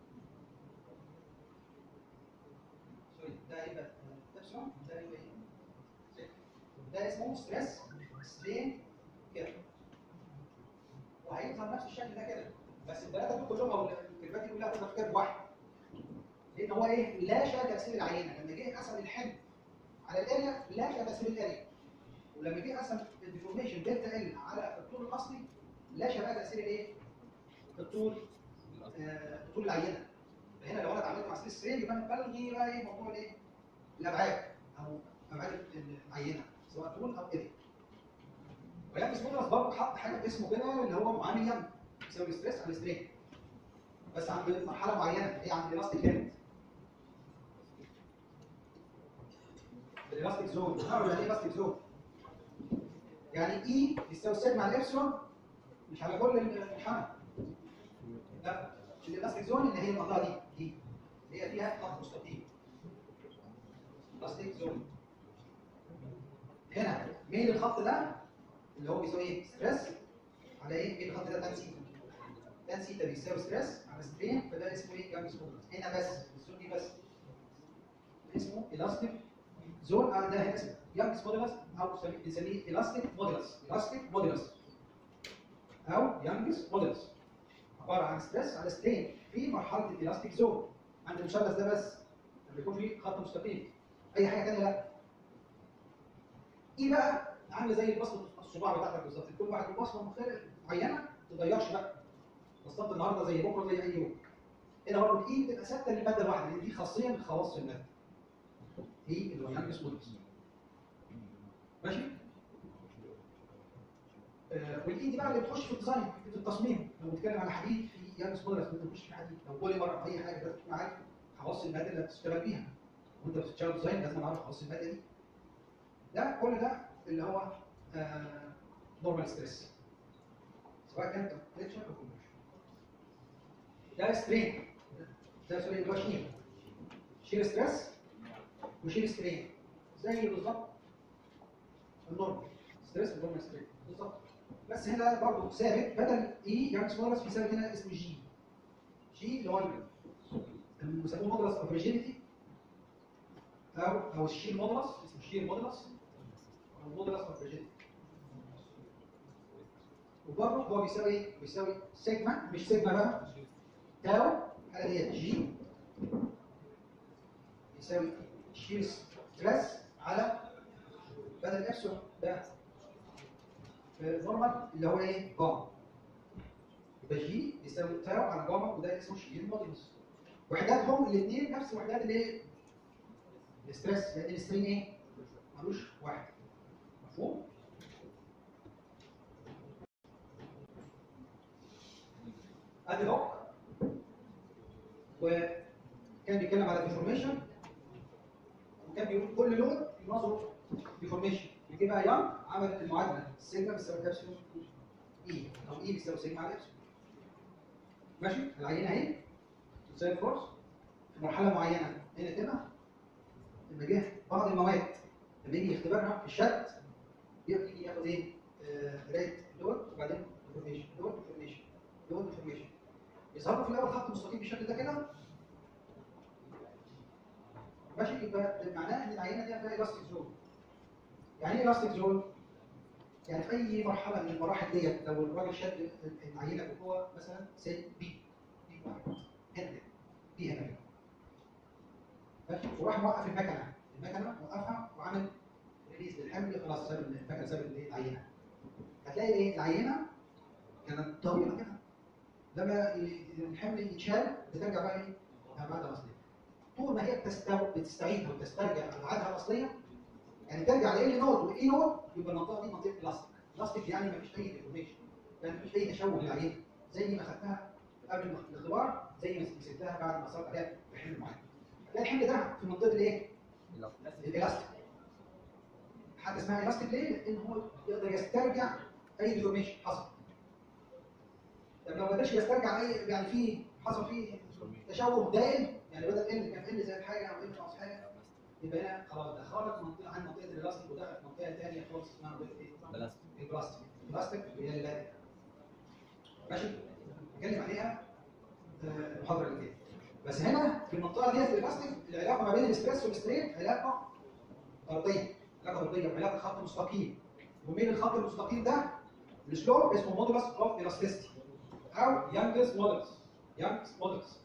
سوري ده هيبقى ابسلون ده هيبقى ايه؟ ده اسمه ستريس سترين كيرف وهيظهر نفس الشكل ده كده بس الثلاثه دول كلهم او الكيرفات دي كلها هتظهر في كيرف واحد لان هو ايه؟ لاشى تاثير العينه لما جه قسم الحمل على الاريا لاشى تاثير الاريا ولما جه قسم الديفورميشن دلتا ال على الطول الاصلي لاشى بقى تاثير الايه؟ الطول آه، طول العينه فهنا لو انا اتعاملت مع سيل سترين يبقى انا بلغي بقى ايه موضوع الايه؟ الابعاد او ابعاد العينه سواء طول او اريا ويانج سمولرز برضه حط حاجه اسمه كده اللي هو معامل يانج يساوي ستريس على سترين بس عند مرحله معينه هي عند الالاستيك ليميت الالاستيك زون تعرف يعني ايه الاستيك زون؟ يعني اي يساوي سيجما على الابسلون مش على كل المنحنى لا مش الالاستيك زون اللي هي المنطقه دي دي اللي هي فيها خط مستقيم الاستيك زون هنا ميل الخط ده اللي هو بيساوي ايه؟ ستريس على ايه؟ ميل الخط ده تان سيتا تان سيتا بيساوي ستريس على سترين فده اسمه ايه؟ جامب سمولرز هنا بس الزون دي بس اسمه الاستيك زون آه ده هنا اسمه يانجز موديلس او بنسميه الاستيك موديلس الاستيك موديلس او يانجز موديلس عباره عن ستريس على سترين في مرحله الالاستيك زون عند المثلث ده بس لما يكون في خط مستقيم اي حاجه ثانيه لا ايه بقى عامله زي البصمه الصباع بتاعتك بالظبط كل واحد له بصمه مختلفه معينه ما تتغيرش بقى بصمت النهارده زي بكره زي اي يوم هنا برضه الاي بتبقى ثابته للماده الواحده لان دي خاصيه من خواص الماده ايه اللي هو يانجز موديلس ماشي آه والاي دي بقى اللي بتخش في الديزاين في التصميم لو بنتكلم على حديد في يانجز موديلس ممكن تخش في حديد لو بوليمر او اي حاجه لازم تكون عارف خواص الماده اللي هتشتغل بيها وانت بتشتغل ديزاين لازم اعرف خواص الماده دي ده كل ده اللي هو نورمال ستريس سواء كان تمبريتشر او كونفرشن ده سترين ده سوري اللي هو شير شير ستريس وشير سترين زي بالظبط النورمال ستريس والنورمال سترين بالظبط بس هنا برضه ثابت بدل اي يعني سمولرس بيساوي هنا اسمه جي جي اللي هو اللي بيسموه مودرس اوف ريجيديتي او او الشير مودرس اسمه شير مودرس او مودرس اوف ريجيديتي وبرضه هو بيساوي ايه؟ بيساوي سيجما مش سيجما بقى تاو الحاله ديت جي يساوي شير ستريس على بدل ابسلون ده نورمال اللي هو ايه؟ جاما يبقى جي يساوي تاو على جاما وده اسمه شير مودولوس وحداتهم الاثنين نفس وحدات الايه؟ الستريس لان السترين ايه؟ ملوش واحد مفهوم؟ ادي هوك وكان بيتكلم على ديفورميشن وكان بيقول كل لون ينظر ديفورميشن يجي بقى يانج عمل المعادله سيجما بيساوي كابسول اي او اي بيساوي سيجما على ابسلون ماشي العينه اهي زي الفورس في مرحله معينه هنا كده لما جه بعض المواد لما يجي يختبرها في الشد يجي ياخد ايه؟ آه، قرايه لود وبعدين ديفورميشن لود ديفورميشن لود ديفورميشن يظهر له في الاول خط مستقيم بالشكل ده كده ماشي يبقى ده معناه ان العينه دي هتلاقي الاستيك زون يعني ايه الاستيك زون؟ يعني في اي مرحله من المراحل ديت لو الراجل شد العينه جوه مثلا سي بي بي واحد هنا كده بي هنا كده ماشي وراح موقف المكنه المكنه وقفها وعمل ريليز للحمل خلاص ساب المكنه ساب الايه العينه هتلاقي ايه العينه كانت طويله كده لما ي- الحمل يتشال بترجع بقى ايه ابعادها الاصليه طول ما هي بتستو... بتستعيد وتسترجع ابعادها الاصليه يعني ترجع لايه نود وايه نود يبقى المنطقه دي منطقه بلاستيك بلاستيك يعني ما فيش اي ديفورميشن يعني ما فيش اي تشوه للعينه زي ما خدتها قبل ما- الاختبار زي ما مسكتها بعد ما صارت عليها بحمل معين هتلاقي الحمل ده في منطقه الايه؟ الالاستيك حاجه اسمها الاستيك ليه؟ لان هو يقدر يسترجع اي ديفورميشن حصل طب لو ما قدرش يسترجع اي يعني في حصل فيه تشوه دائم يعني بدل ال كان ال زائد حاجه او ال ناقص حاجه يبقى هنا خلاص ده خرج منطقه عن منطقه الالاستيك ودخل في منطقه ثانيه خالص اسمها منطقه ايه؟ بلاستيك البلاستيك البلاستيك هي اللي بادئه ماشي اتكلم عليها آه، المحاضره اللي فاتت بس هنا في المنطقه ديت في البلاستيك العلاقه ما بين الاستريس والسترين علاقه طرديه علاقه طرديه علاقه خط مستقيم ومين الخط المستقيم ده السلوب اسمه مودولس اوف الاستيستي او يانجز مودولس يانجز مودولس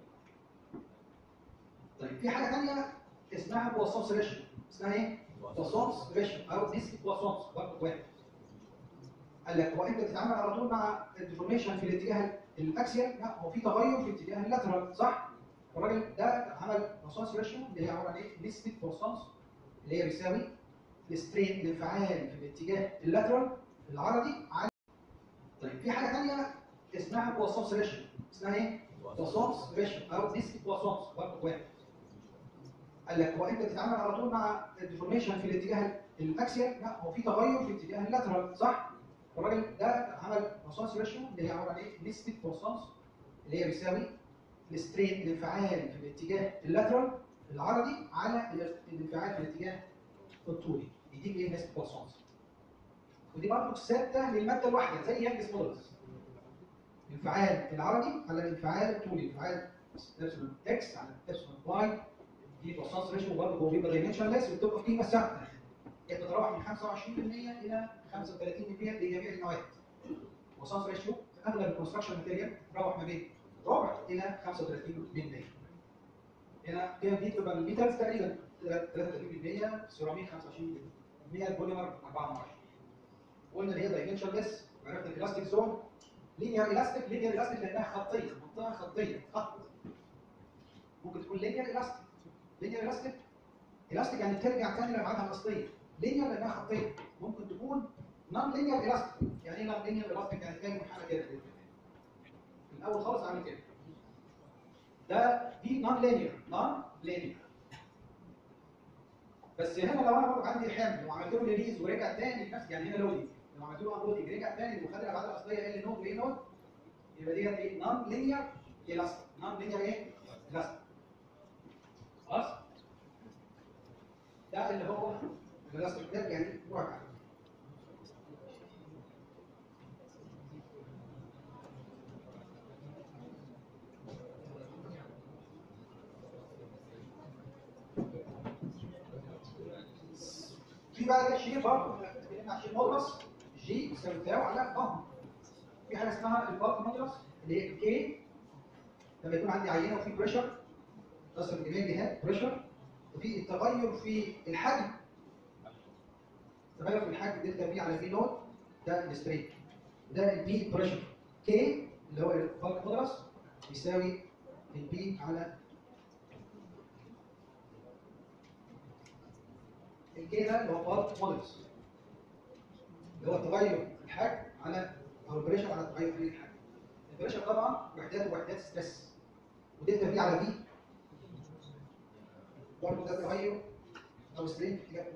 طيب في حاجه ثانيه اسمها بواسونس ريشيو اسمها ايه؟ بواسونس ريشيو او نسبه بواسونس برضه واحد قال لك هو انت بتتعامل على طول مع الديفورميشن في الاتجاه الاكسيال لا هو في تغير في اتجاه اللاترال صح؟ الراجل ده عمل بواسونس ريشيو اللي هي عباره عن ايه؟ نسبه بواسونس اللي هي بيساوي السترين الانفعال في الاتجاه اللاترال العرضي على طيب في حاجه ثانيه اسمها بواسونس ريشيو اسمها ايه؟ بواسونس ريشيو او نسبه بواسونس برضه واحد قال لك هو انت بتتعامل على طول مع الديفورميشن في الاتجاه الاكسيال لا هو في تغير في اتجاه اللاترال صح؟ الراجل ده عمل بواسونس ريشيو اللي هي عباره عن ايه؟ نسبه بواسونس اللي هي بيساوي السترين الانفعال في الاتجاه اللاترال العرضي على الانفعال في الاتجاه الطولي يديك ايه نسبه بواسونس ودي برضه ثابته للماده الواحده زي يانجز مودلز الانفعال العرضي على الانفعال الطولي الانفعال ابسلون اكس على ابسلون واي دي بواسونس ريشيو برضه هو بيبقى دايمنشنلس وبتبقى قيمه ثابته هي بتتراوح من 25% الى 35% لجميع المواد بواسونس ريشيو في اغلب الكونستراكشن ماتيريال بتتراوح ما بين ربع الى 35% هنا قيم دي بتبقى الميتالز تقريبا 33% سيراميك 25% البوليمر 4 قلنا اللي هي دايمنشنلس وعرفنا الالاستيك زون لينير الاستيك لينير الاستيك لانها خطيه منطقه خطيه خط ممكن تكون لينير الاستيك لينير الاستيك الاستيك يعني بترجع تاني لابعادها الاصليه لينير لانها خطيه ممكن تكون نون لينير الاستيك يعني ايه نون لينير الاستيك يعني تلاقي منحنى كده في الاول خالص عامل كده ده دي نون لينير نون لينير بس هنا لو انا برضه عندي حمل وعملت له ريليز ورجع تاني لنفس يعني هنا لودنج لو عملت له انلودنج رجع تاني وخد الابعاد الاصليه ال نود وايه نود يبقى ديت ايه نون لينير الاستيك نون لينير ايه الاستيك خلاص ده اللي هو الالاستيك ده يعني واقع في بقى شيء برضه احنا اتكلمنا عن شيء مدرس جي بيساوي تاو على ضم في حاجه اسمها البالك مدرس اللي هي كي لما يكون عندي عينه وفي بريشر تصل الجميع جهات بريشر وفي التغير في الحجم التغير في الحجم دلتا في على في نوت ده الستريت ده البي بريشر كي اللي هو البالك مدرس بيساوي البي على الكي ده اللي هو بالك مودلز اللي هو تغير الحجم على او البريشر على تغير في الحجم البريشر طبعا وحدات وحدات ستريس ودلتا في على في برضه ده تغير او سترين في اتجاه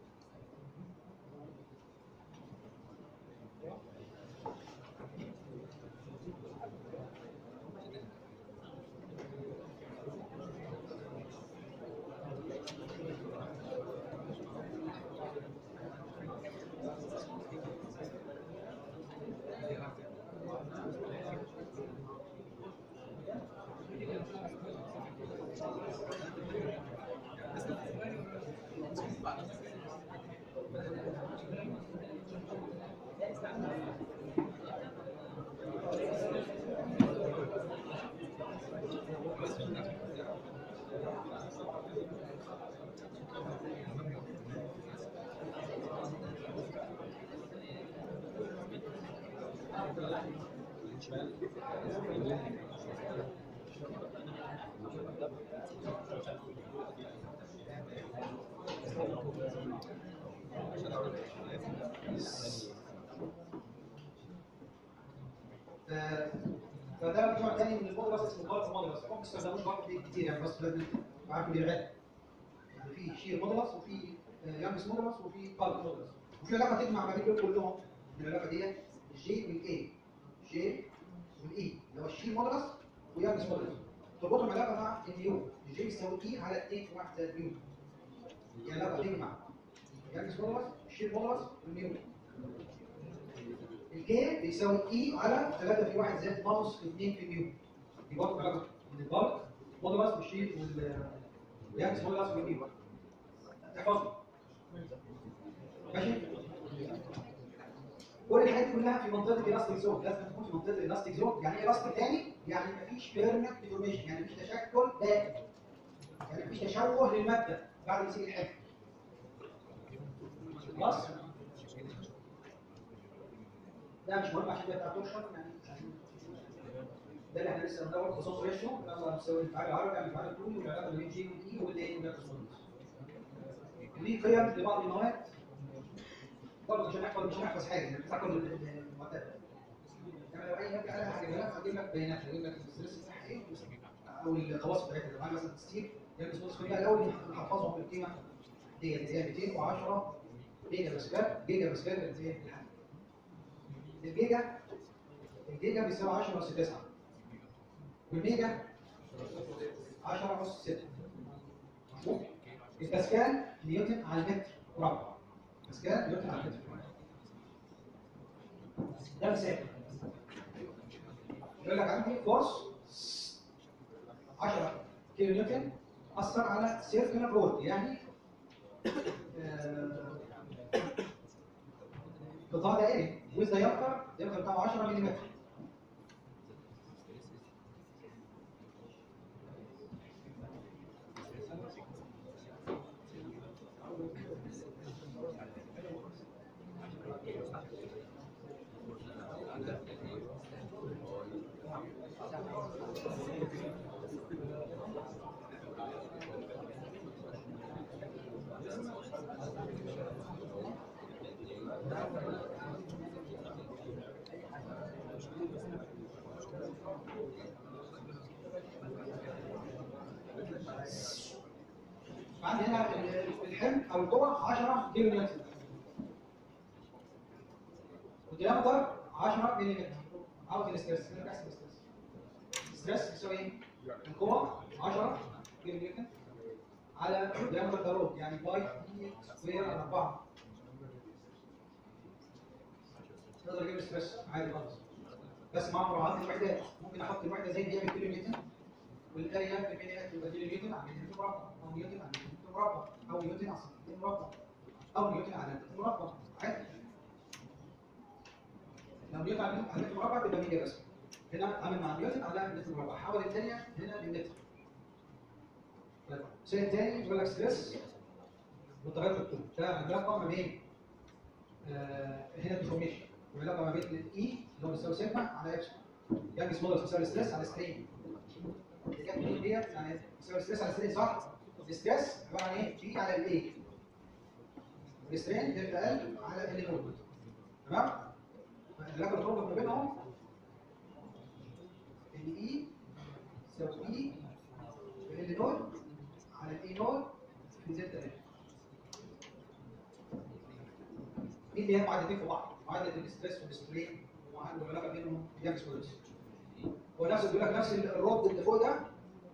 آه، فده نوع تاني من المودرس اسمه بالك مودرس هم ما استخدموش برضه كتير يعني بس لازم عارفوا ليه غالي يعني في شير مودرس وفي يانجس مودرس وفي بالك مودرس وفي علاقه تجمع ما بين دول كلهم العلاقه ديت الجي والاي جي والاي اللي هو الشير مودرس ويانجس مودرس تربطهم علاقه مع النيو الجي بيساوي اي على 2 في 1 زائد نيو دي علاقه تجمع يانجس مودرس الشير مودرس والنيو الكي بيساوي اي على 3 في 1 زائد ناقص 2 في ميو دي برضه علاقه من البلك مودولاس بالشيء وال يعني مودولاس والميو احفظوا ماشي كل الحاجات كلها في منطقه الالاستيك زون لازم تكون في منطقه الالاستيك زون يعني ايه الاستيك تاني يعني مفيش بيرمنت ديفورميشن يعني مفيش تشكل دائم يعني مفيش تشوه للماده بعد ما تسيب الحاجه خلاص ده مش مهم عشان ده بتاع تورشن يعني ده اللي احنا لسه بندور خصوص ريشيو يلا نسوي الفعال العربي يعني الفعال الطولي والعلاقه بين جي والاي والاي والريسبونس ودي قيم لبعض المواد برضه عشان نحفظ مش هنحفظ حاجه يعني بتاع كل المعتاد يعني لو اي ماده عليها حاجه بيانات هجيب لك بيانات هجيب لك الستريس بتاعها ايه او الخواص بتاعتها لو معايا مثلا ستيل يعني الريسبونس كلها الاول نحفظهم بالقيمه ديت اللي هي 210 جيجا باسكال جيجا باسكال اللي هي الحل الجيجا الجيجا بيساوي 10 اس 9 والميجا 10 اس 6 مظبوط الباسكال نيوتن على المتر مربع باسكال نيوتن على المتر مربع ده مثال يقول لك عندي فورس 10 كيلو نيوتن اثر على سيركلر رود يعني آه، قطاع دائري ويز دايمتر الدايمتر بتاعه 10 ملم عندي هنا ال- الحمل او القوه 10 كيلو نيوتن والديامتر 10 ملم عاوز الاسترس نرجع احسب الاسترس الاسترس بيساوي ايه؟ القوه 10 كيلو نيوتن على ديامتر ضروب يعني باي اي سكوير على 4 نقدر نجيب الاسترس عادي خالص بس مع مراعاه الوحدات ممكن احط الوحده زي دي بالكيلو نيوتن والاريا في المينيات يبقى دي نيوتن على متر مربع او نيوتن على متر مربع او نيوتن على سنتيمتر مربع او نيوتن على متر مربع عادي لو نيوتن على متر- على متر مربع تبقى ميجا بس هنا عامل مع نيوتن على متر مربع حول الثانيه هنا للمتر طيب الشيء الثاني يقول لك ستريس والتغير في الطول ده علاقه ما بين آه، هنا ديفورميشن وعلاقه ما بين الاي اللي هو بيساوي سيجما على ابسلون يعني سمول بيساوي ستريس على سترين اللي جت منين ديت يعني بيساوي ستريس على سترين صح؟ الستريس عباره عن ايه؟ جي على الاي السترين دلتا ال على ال نود تمام؟ العلاقه اللي تربط ما بينهم الاي يساوي اي في ال نود على الاي نود في دلتا ال مين اللي هي معادلتين في بعض؟ معادله الاستريس والسترين وعنده العلاقه بينهم جامس كويس هو نفس بيقول لك نفس الرد اللي فوق ده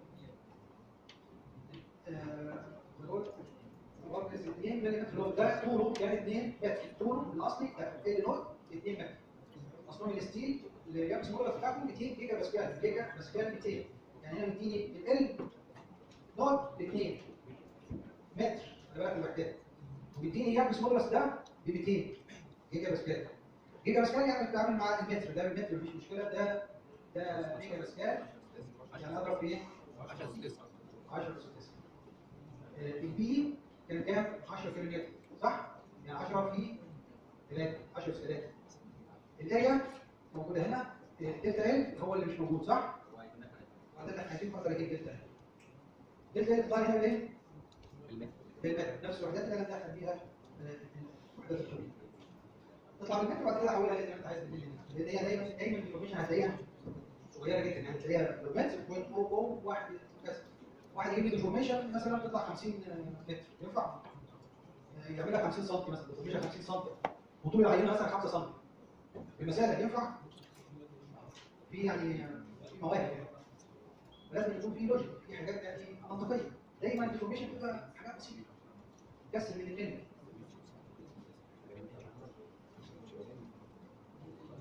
آه، الرد الرد 2 ملم اللي هو ده طوله كان 2 متر طوله الاصلي كان ال نوت 2 متر مصنوع من الستيل اللي جاب سموله بتاعته 200 جيجا باسكال جيجا باسكال 200 يعني هنا مديني ال نوت ب 2 متر خلي بالك من الوحدات وبيديني ياب سمولس ده ب 200 جيجا باسكال جيجا باسكال يعني بتتعامل مع المتر ده بالمتر مفيش مشكله ده ده ميجا باسكال يعني اضرب في ايه؟ 10 اس 9 البي كان كام؟ 10 كيلو متر صح؟ يعني 10 في 3 10 في 3 الاريا موجوده هنا دلتا ال هو اللي مش موجود صح؟ بعدين احنا عايزين فتره اجيب دلتا ال دلتا ال تطلع هنا بايه؟ بالمتر نفس الوحدات اللي انا داخل بيها آه، وحدات الطول تطلع بالمتر وبعد كده احولها اللي انت عايز تديني لان هي دايما دايما الانفورميشن هتلاقيها صغيره جدا يعني هتلاقيها بالمتر بوينت او او واحد كذا واحد يجيب لي ديفورميشن مثلا تطلع 50 متر ينفع؟ آه، يعمل لك 50 سم مثلا ديفورميشن 50 سم وطول العينه مثلا 5 سم بمثال ينفع؟ في يعني في مواهب يعني لازم يكون في لوجيك في حاجات يعني منطقيه دايما الديفورميشن بتبقى حاجات بسيطه كسر من الملي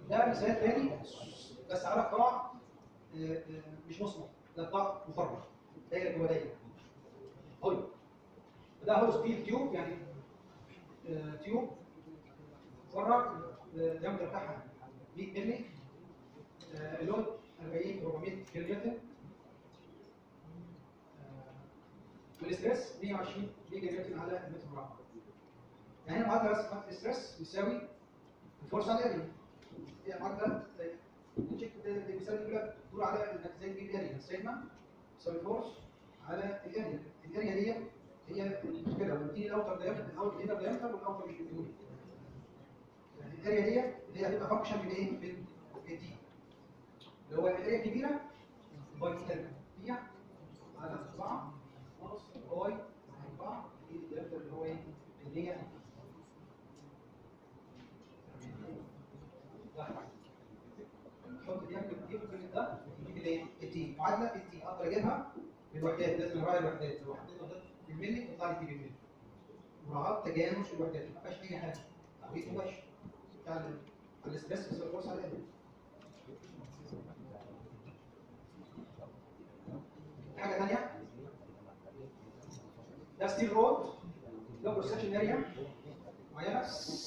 ده مثال تاني بس على قطاع آه، آه، مش مصنع ده قطاع مفرغ دايره جوه دايره هولو ده هولو ستيل تيوب يعني آه، تيوب مفرغ الديامتر بتاعها 100 مللي آه، اللود 40 400 كيلو متر آه، والاسترس 120 ميجا نيوتن على المتر مربع يعني هنا معادله بس معادله الاسترس بيساوي الفورس على الاريا هي معادله التشيك بيساوي كده تدور على انك ازاي تجيب الاريا سيجما تساوي فورس على الاريا الاريا دي هي كده ودي الاوتر دايمتر الاوتر انر دايمتر والاوتر مش بيقول يعني الاريا دي اللي هي هتبقى فانكشن من ايه؟ من الدي اللي هو الاريا الكبيره باي ال دي على 4 ناقص باي 4 دي الدايمتر اللي هو ايه؟ اللي هي حط دي دي ممكن ده يجيب الايه؟ التي معادله التي اقدر اجيبها بالوحدات لازم اراعي الوحدات الوحدات الوحدات بالملي تطلع لي تي بالملي مراعاه تجانس الوحدات ما فيهاش اي حاجه توقيت مباشر بتاع ال- الاسترس بس الفرصه على الأقل. حاجه ثانيه ده ستيل رود ده بروسكشن اريا معينه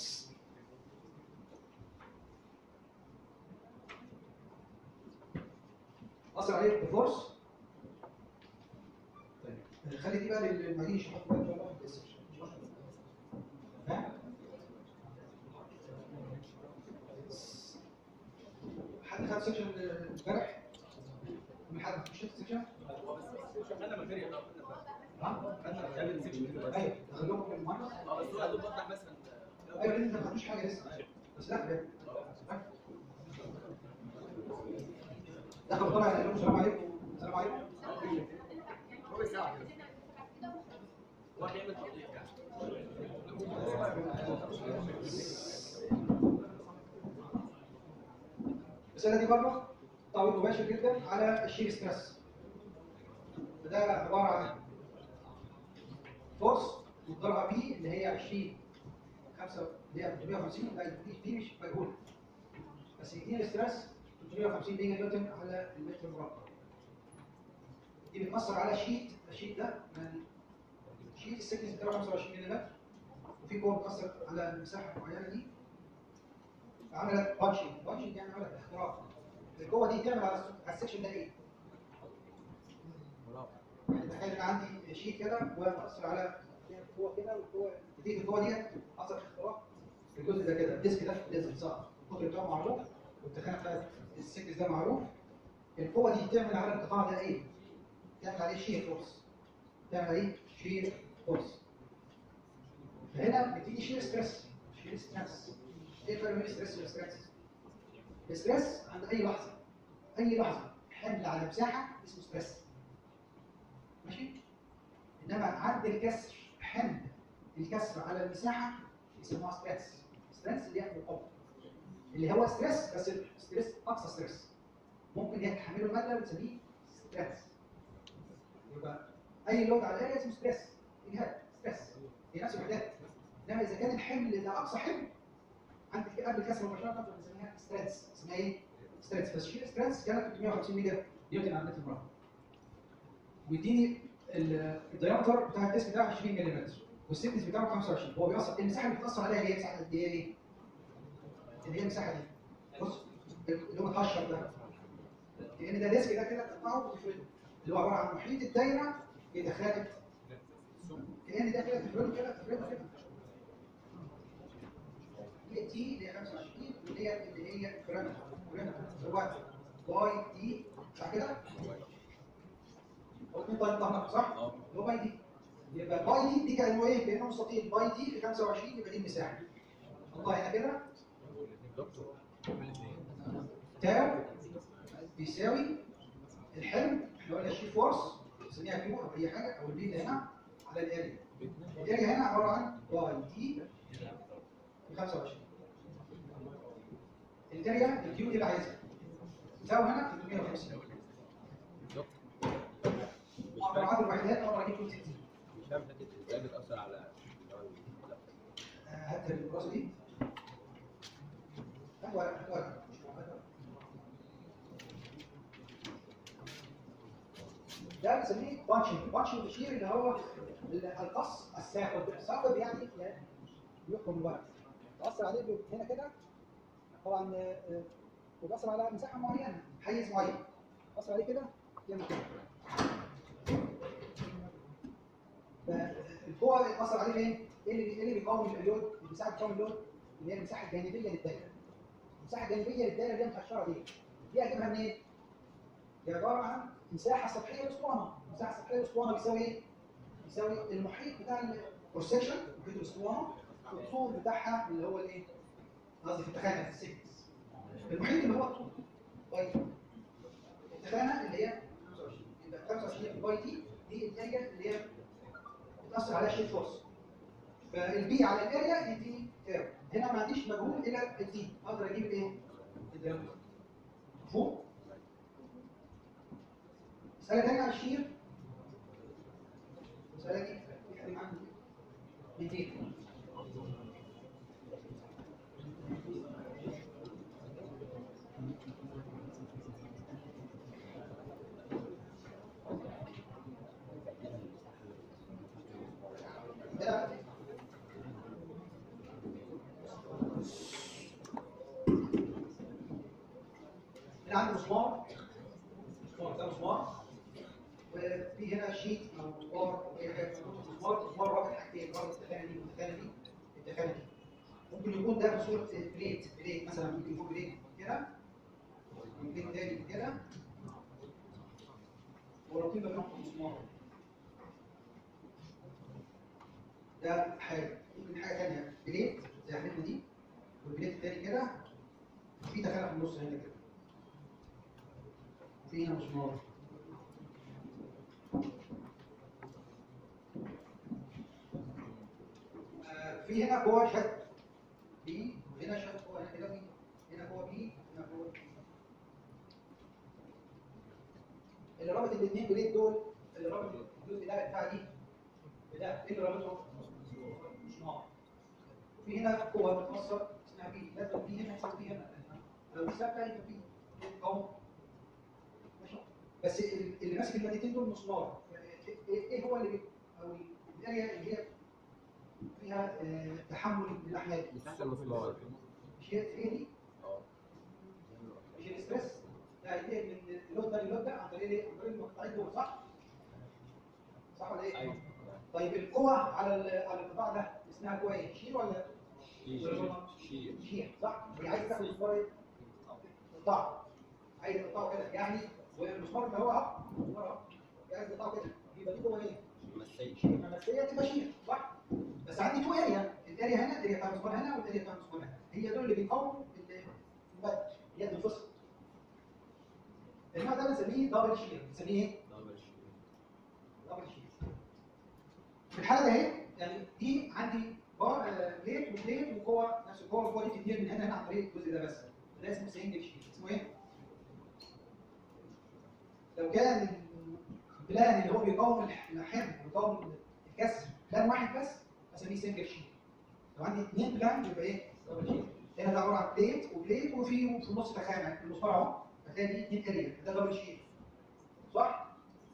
اثر عليه بفورس طيب خلي دي بقى للمعيدين يشرحوا بقى ان شاء الله في السكشن ها حد خد سكشن امبارح من حد مش شفت سكشن خدنا ماتيريال اه ها خدنا ماتيريال سيكشن كده ايوه دخلوهم في المهندس اه بس هو قاعد بوضح مثلا ايوه لان انت ما خدتوش حاجه لسه بس لا بجد دخلوا طبعا قال لهم السلام عليكم السلام عليكم ربع ساعه كده هو بيعمل تطبيق يعني الرساله دي برضه تعويض مباشر جدا على الشير ستريس ده عباره عن فورس مقدارها بي اللي هي 20 5 اللي هي 350 لا دي دي مش مجهوله بس يديني ستريس 350 ميجا نيوتن على المتر مربع دي بتاثر على شيت الشيت ده يعني شيت السكنس بتاعه 25 ملم وفي قوه بتاثر على المساحه المعينه دي عملت بانشنج بانشنج يعني عملت اختراق القوه دي تعمل على الس- على السكشن ده ايه؟ يعني تخيل انا عندي شيت كده وتاثر على قوه كده والقوه تديك القوه دي اثر اختراق في الجزء ده كده الديسك ده لازم صح القطر بتاعه معروف والتخانه بتاعت السكس ده معروف القوه دي تعمل على القطاع ده ايه؟ تعمل عليه شير فورس تعمل عليه شير فورس فهنا بتيجي شير ستريس شير ستريس ايه الفرق بين الستريس والستريس؟ الستريس عند اي لحظه اي لحظه حمل على مساحه اسمه ستريس ماشي؟ انما عند الكسر حمل الكسر على المساحه يسموها ستريس ستريس اللي يحمل قوه اللي هو ستريس بس ستريس اقصى ستريس ممكن يتحمله الماده بنسميه ستريس يبقى اي لود على الاريا اسمه ستريس اجهاد ستريس هي نفس الوحدات انما اذا كان الحمل ده اقصى حمل عند قبل الكسر مباشره بنسميها ستريس اسمها ايه؟ ستريس بس شيل ستريس كانت 350 ميجا نيوتن على المتر مربع ويديني ال- الديامتر بتاع الديسك ده 20 ملم والسكنس بتاعه 25 هو بيأثر المساحه اللي بتأثر عليها اللي هي مساحه قد ايه؟ ايه؟ اللي هي المساحه دي بص اللي هو متهشر ده لان ده ديسك ده كده تقطعه وتفرده اللي هو عباره عن محيط الدايره يتخانق كان ده كده تفرده كده تفرده كده هي تي اللي هي 25 واللي هي اللي هي فرنة فرنة دلوقتي باي دي صح كده؟ هو اتنين طيب طهنك صح؟ اللي هو باي دي يبقى باي دي دي كانه ايه؟ كانه مستطيل باي دي في 25 يبقى دي المساحه الله هنا كده تاو بيساوي الحمل احنا قلنا الشي فورس نسميها كيو او اي حاجه او البي اللي هنا على الاريا الاريا هنا عباره عن باي دي في 25 الاريا الكيو دي اللي عايزها تساوي هنا 350 مراعاة الوحدات اقدر اجيب كل 60 مش فاهم حته ازاي بتاثر على آه، هات الدراسه دي هات ورقه هات ورقه مش ده بنسميه بانشنج بانشنج تشير اللي هو ال- القص الساقط الساقط يعني يحكم الوقت تأثر عليه ب- هنا كده طبعا آه، آه، وبأثر على مساحة معينة حيز معين أثر عليه كده يعمل كده فالقوة اللي أثر عليه فين؟ إيه اللي إيه اللي بيقاوم اللود؟ المساحة اللي بتقاوم اللود اللي هي المساحة الجانبية للدايرة المساحة الجانبية للدايرة اللي هي متقشرة دي دي هجيبها منين؟ دي عبارة عن مساحة سطحية للأسطوانة المساحة السطحية للأسطوانة بيساوي إيه؟ بيساوي المحيط بتاع البروسيشن محيط الأسطوانة والطول بتاعها اللي هو الإيه؟ قصدي في التخانة في السيكنس المحيط اللي هو الطول طيب التخانة اللي هي 25 يبقى 25 باي تي دي الاريا اللي هي بتأثر عليها شيت فورس فالبي على الاريا يديني تاو هنا ما عنديش مجهول الا الدي اقدر اجيب الايه؟ الديامتر مفهوم؟ مسألة تانية على الشير المسألة دي بتتكلم عن 200 كده هنا عندي مسمار مسمار ده مسمار وفي هنا شيت او بار او اي حاجه مسمار مسمار واخد حاجتين واخد التخانه دي والتخانه دي التخانه دي ممكن يكون ده في صوره بليت بليت مثلا ممكن يكون بليت كده بليت تاني كده ورابطين بينهم مسمار ده حاجه ممكن حاجه ثانيه بليت زي حالتنا دي والبليت الثاني كده في تخانه في النص هنا كده في هنا مسمار آه، في هنا جوه شد بي وهنا شد جوه هنا كده بي هنا جوه بي هنا جوه بي اللي رابط الاثنين بليت دول اللي رابط الجزء ده بتاع دي بده ايه اللي رابطهم؟ مسمار في هنا قوة بتوصل اسمها بي لازم بي هنا يساوي بي هنا لو دي ثابتة يبقى بي قوم ماشي بس ال- اللي ماسك المادتين دول مسمار ايه إيه هو اللي بي او الاريا اللي هي فيها آه، تحمل للاحمال مساحة المسمار مش هي هي دي اه مش الاسترس لا هي من اللود ده للود ده عن طريق ايه؟ عن طريق المقطعين دول صح؟ صح ولا ايه؟ ايوه طيب القوة على ال- على القطاع ده اسمها قوة ايه؟ شير ولا شير شير شير صح؟ هي عايز تاخد مسمار ايه؟ قطاع عايز تقطعه كده يعني والمسمار اللي هو اهو المسمار اهو عايز تقطعه كده يبقى دي قوة ايه؟ مسيح المسيه تبقى شير صح؟ بس عندي تو اريا الاريا هنا الاريا بتاع المسمار هنا والاريا بتاع المسمار هنا هي دول اللي بيقوموا المد يد الفصل النوع ده بنسميه دبل شير بنسميه ايه؟ دبل شير دبل شير في الحاله ده اهي يعني دي عندي بار آه، بليت وبليت وقوه نفس القوه والقوه دي بتتنقل من هنا هنا عن طريق الجزء ده بس ده اسمه سنجل شير اسمه ايه؟ لو كان البلان اللي هو بيقاوم الحمل بيقاوم الكسر بلان واحد بس اسميه سنجل شير لو عندي اثنين بلان يبقى ايه؟ دبل شير هنا ده عباره عن بليت وبليت وفي في النص تخانه المسمار اهو هتلاقي دي اثنين اريا ده دبل شير صح؟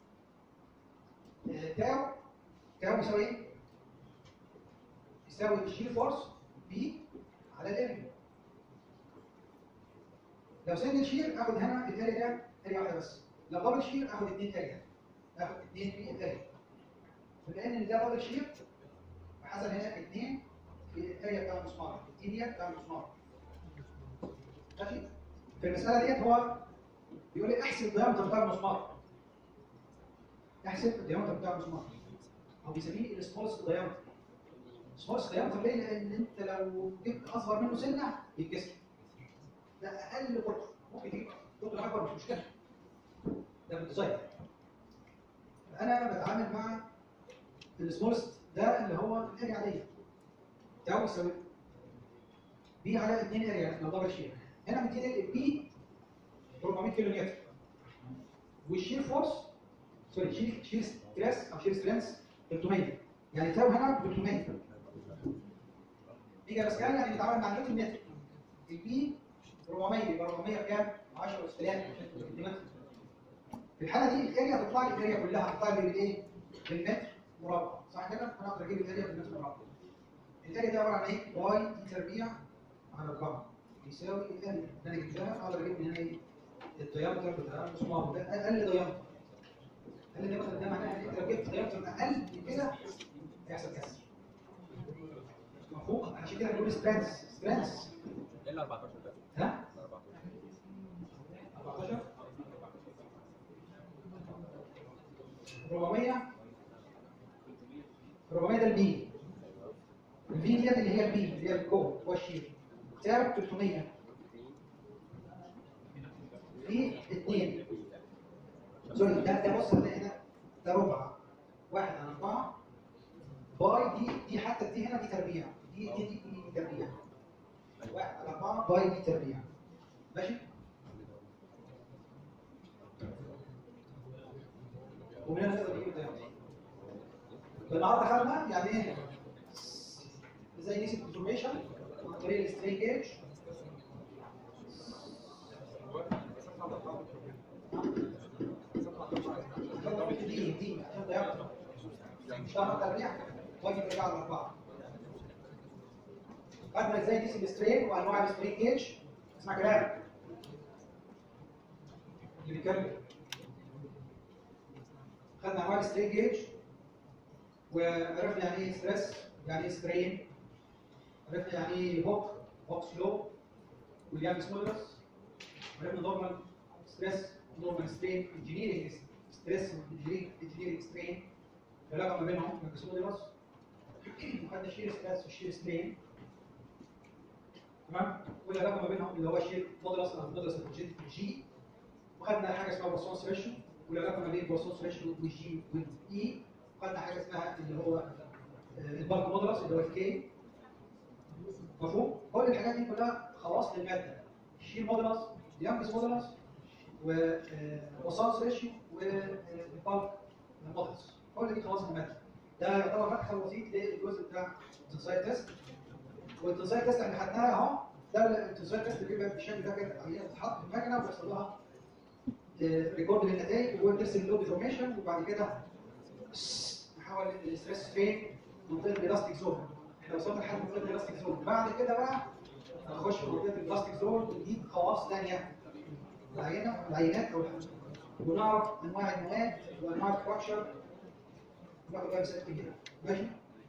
آه، تاو تاو يساوي ايه؟ يساوي الشير فورس بي على الاريا لو سنجل شير اخد هنا الاريا ده اريا واحده بس لو دبل شير اخد اثنين اريا اخد اثنين في الاريا فلان ان ده دبل شير فحصل هنا اثنين في الاريا بتاع المسمار الاريا بتاع المسمار ماشي في المساله ديت هو بيقول لي احسب الديامتر بتاع المسمار احسب الديامتر بتاع المسمار هو بيسميه السمولست ديامتر سمولست ديامتر ليه؟ لان انت لو جبت اصغر منه سنه يتكسر ده اقل قطر ممكن تجيب قطر اكبر مش مشكله ده بالديزاين انا بتعامل مع السمولست ده اللي هو الاريا عاديه ده يساوي بي على 2 اريا لو دبل شير هنا مديني البي 400 كيلو نيوتن والشير فورس سوري شير شير ستريس او شير سترينس 300 يعني تساوي هنا 300 ميجا باسكال يعني بيتعامل مع نيوتن متر البي 400 يبقى 400 بكام؟ 10 اس 3 في الحاله دي الاريا هتطلع لي الاريا كلها هتطلع لي بالايه؟ بالمتر مربع صح كده؟ انا اقدر اجيب الاريا بالمتر مربع الاريا دي عباره عن ايه؟ باي دي تربيع على 4 يساوي الاريا اللي انا جبتها اقدر اجيب من هنا ايه؟ الديامتر بتاع المسمار ده اقل ديامتر اقل ديامتر ده معناه ان انت لو جبت ديامتر اقل من كده هيحصل كسر مفهوم؟ عشان كده بنقول سترينث سترينث الا 14 ده ها؟ 14 14 400 400 ده البي البي ديت اللي هي البي اللي هي الكو هو الشير سعر 300 في 2 سوري ده ده بص هتلاقي هنا ده ربع واحد على 4 باي دي دي حتى دي هنا دي تربيع دي دي دي, دي تربيع واحد على 4 باي دي تربيع ماشي ومن هنا نقدر نجيب الديامتر النهارده خدنا يعني ايه ازاي نقيس الديفورميشن عن طريق السترين جيج دي دي عشان الديامتر مش هعرف تربيع واجي برجع على اربعه خدنا ازاي نقيس السترين وانواع السترين جيج اسمع كلام اللي بيتكلم خدنا انواع السترين جيج وعرفنا يعني ايه ستريس يعني ايه سترين عرفنا يعني ايه هوك هوك سلو واليانجز مودولس عرفنا نورمال ستريس نورمال سترين انجينيرنج ستريس انجينيرنج سترين العلاقه ما بينهم يانجز مودولس وخدنا شير ستريس وشير سترين تمام والعلاقه ما بينهم اللي هو شير مودولس او مودولس جي وخدنا حاجه اسمها بوسونس ريشيو والعلاقه ما بين بوسونس ريشيو والجي والاي خدنا حاجه اسمها اللي هو البالك مودولس اللي هو الكي مفهوم؟ كل الحاجات دي كلها خواص للماده الشير مودولس اليانجز مودولس وبوسونس ريشيو والبالك مودولس كل دي خواص الماده ده يعتبر مدخل بسيط للجزء بتاع التنسايل تيست والتنسايل تيست احنا خدناها اهو ده التنسايل تيست بيبقى بالشكل ده كده عينه بتتحط في المكنه وبيحصل لها ريكورد للنتائج وترسم لود ديفورميشن وبعد كده نحول الاستريس فين منطقه الالاستيك زون احنا وصلنا لحد منطقه الالاستيك زون بعد كده بقى نخش في منطقه الالاستيك زون نجيب خواص ثانيه العينه العينات او ونعرف انواع المواد وانواع الفراكشر ناخد بقى مثال كبيره ماشي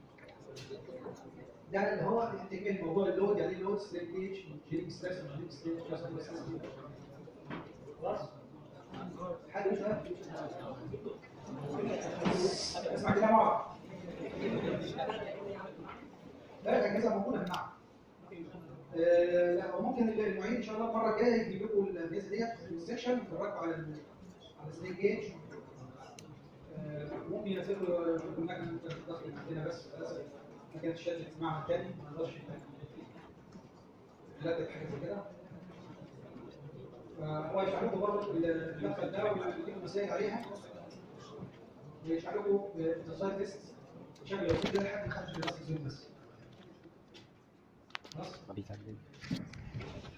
ده اللي هو تكمل موضوع اللود يعني ايه لود ستريت جيج جيلينج ستريس جيلينج ستريس خلاص حد مش عارف اسمع كده مع ثلاث اجهزه موجوده في المعهد آه، لا وممكن المعيد ان شاء الله المره الجايه يجيب لكم الاجهزه ديت في السكشن يفرجكم على ال- على السنيك جيج آه، ممكن ينزلوا لكم لجنه داخل عندنا بس للاسف ما كانتش شادت معهد تاني ما نقدرش نلقى حاجه زي كده فهو يشرح لكم برضه المدخل ده ويديكم مسائل عليها ويشرح لكم الديزاين تيست بشكل بسيط ده لحد ما خدش الدراسه بس خلاص ما بيتعلم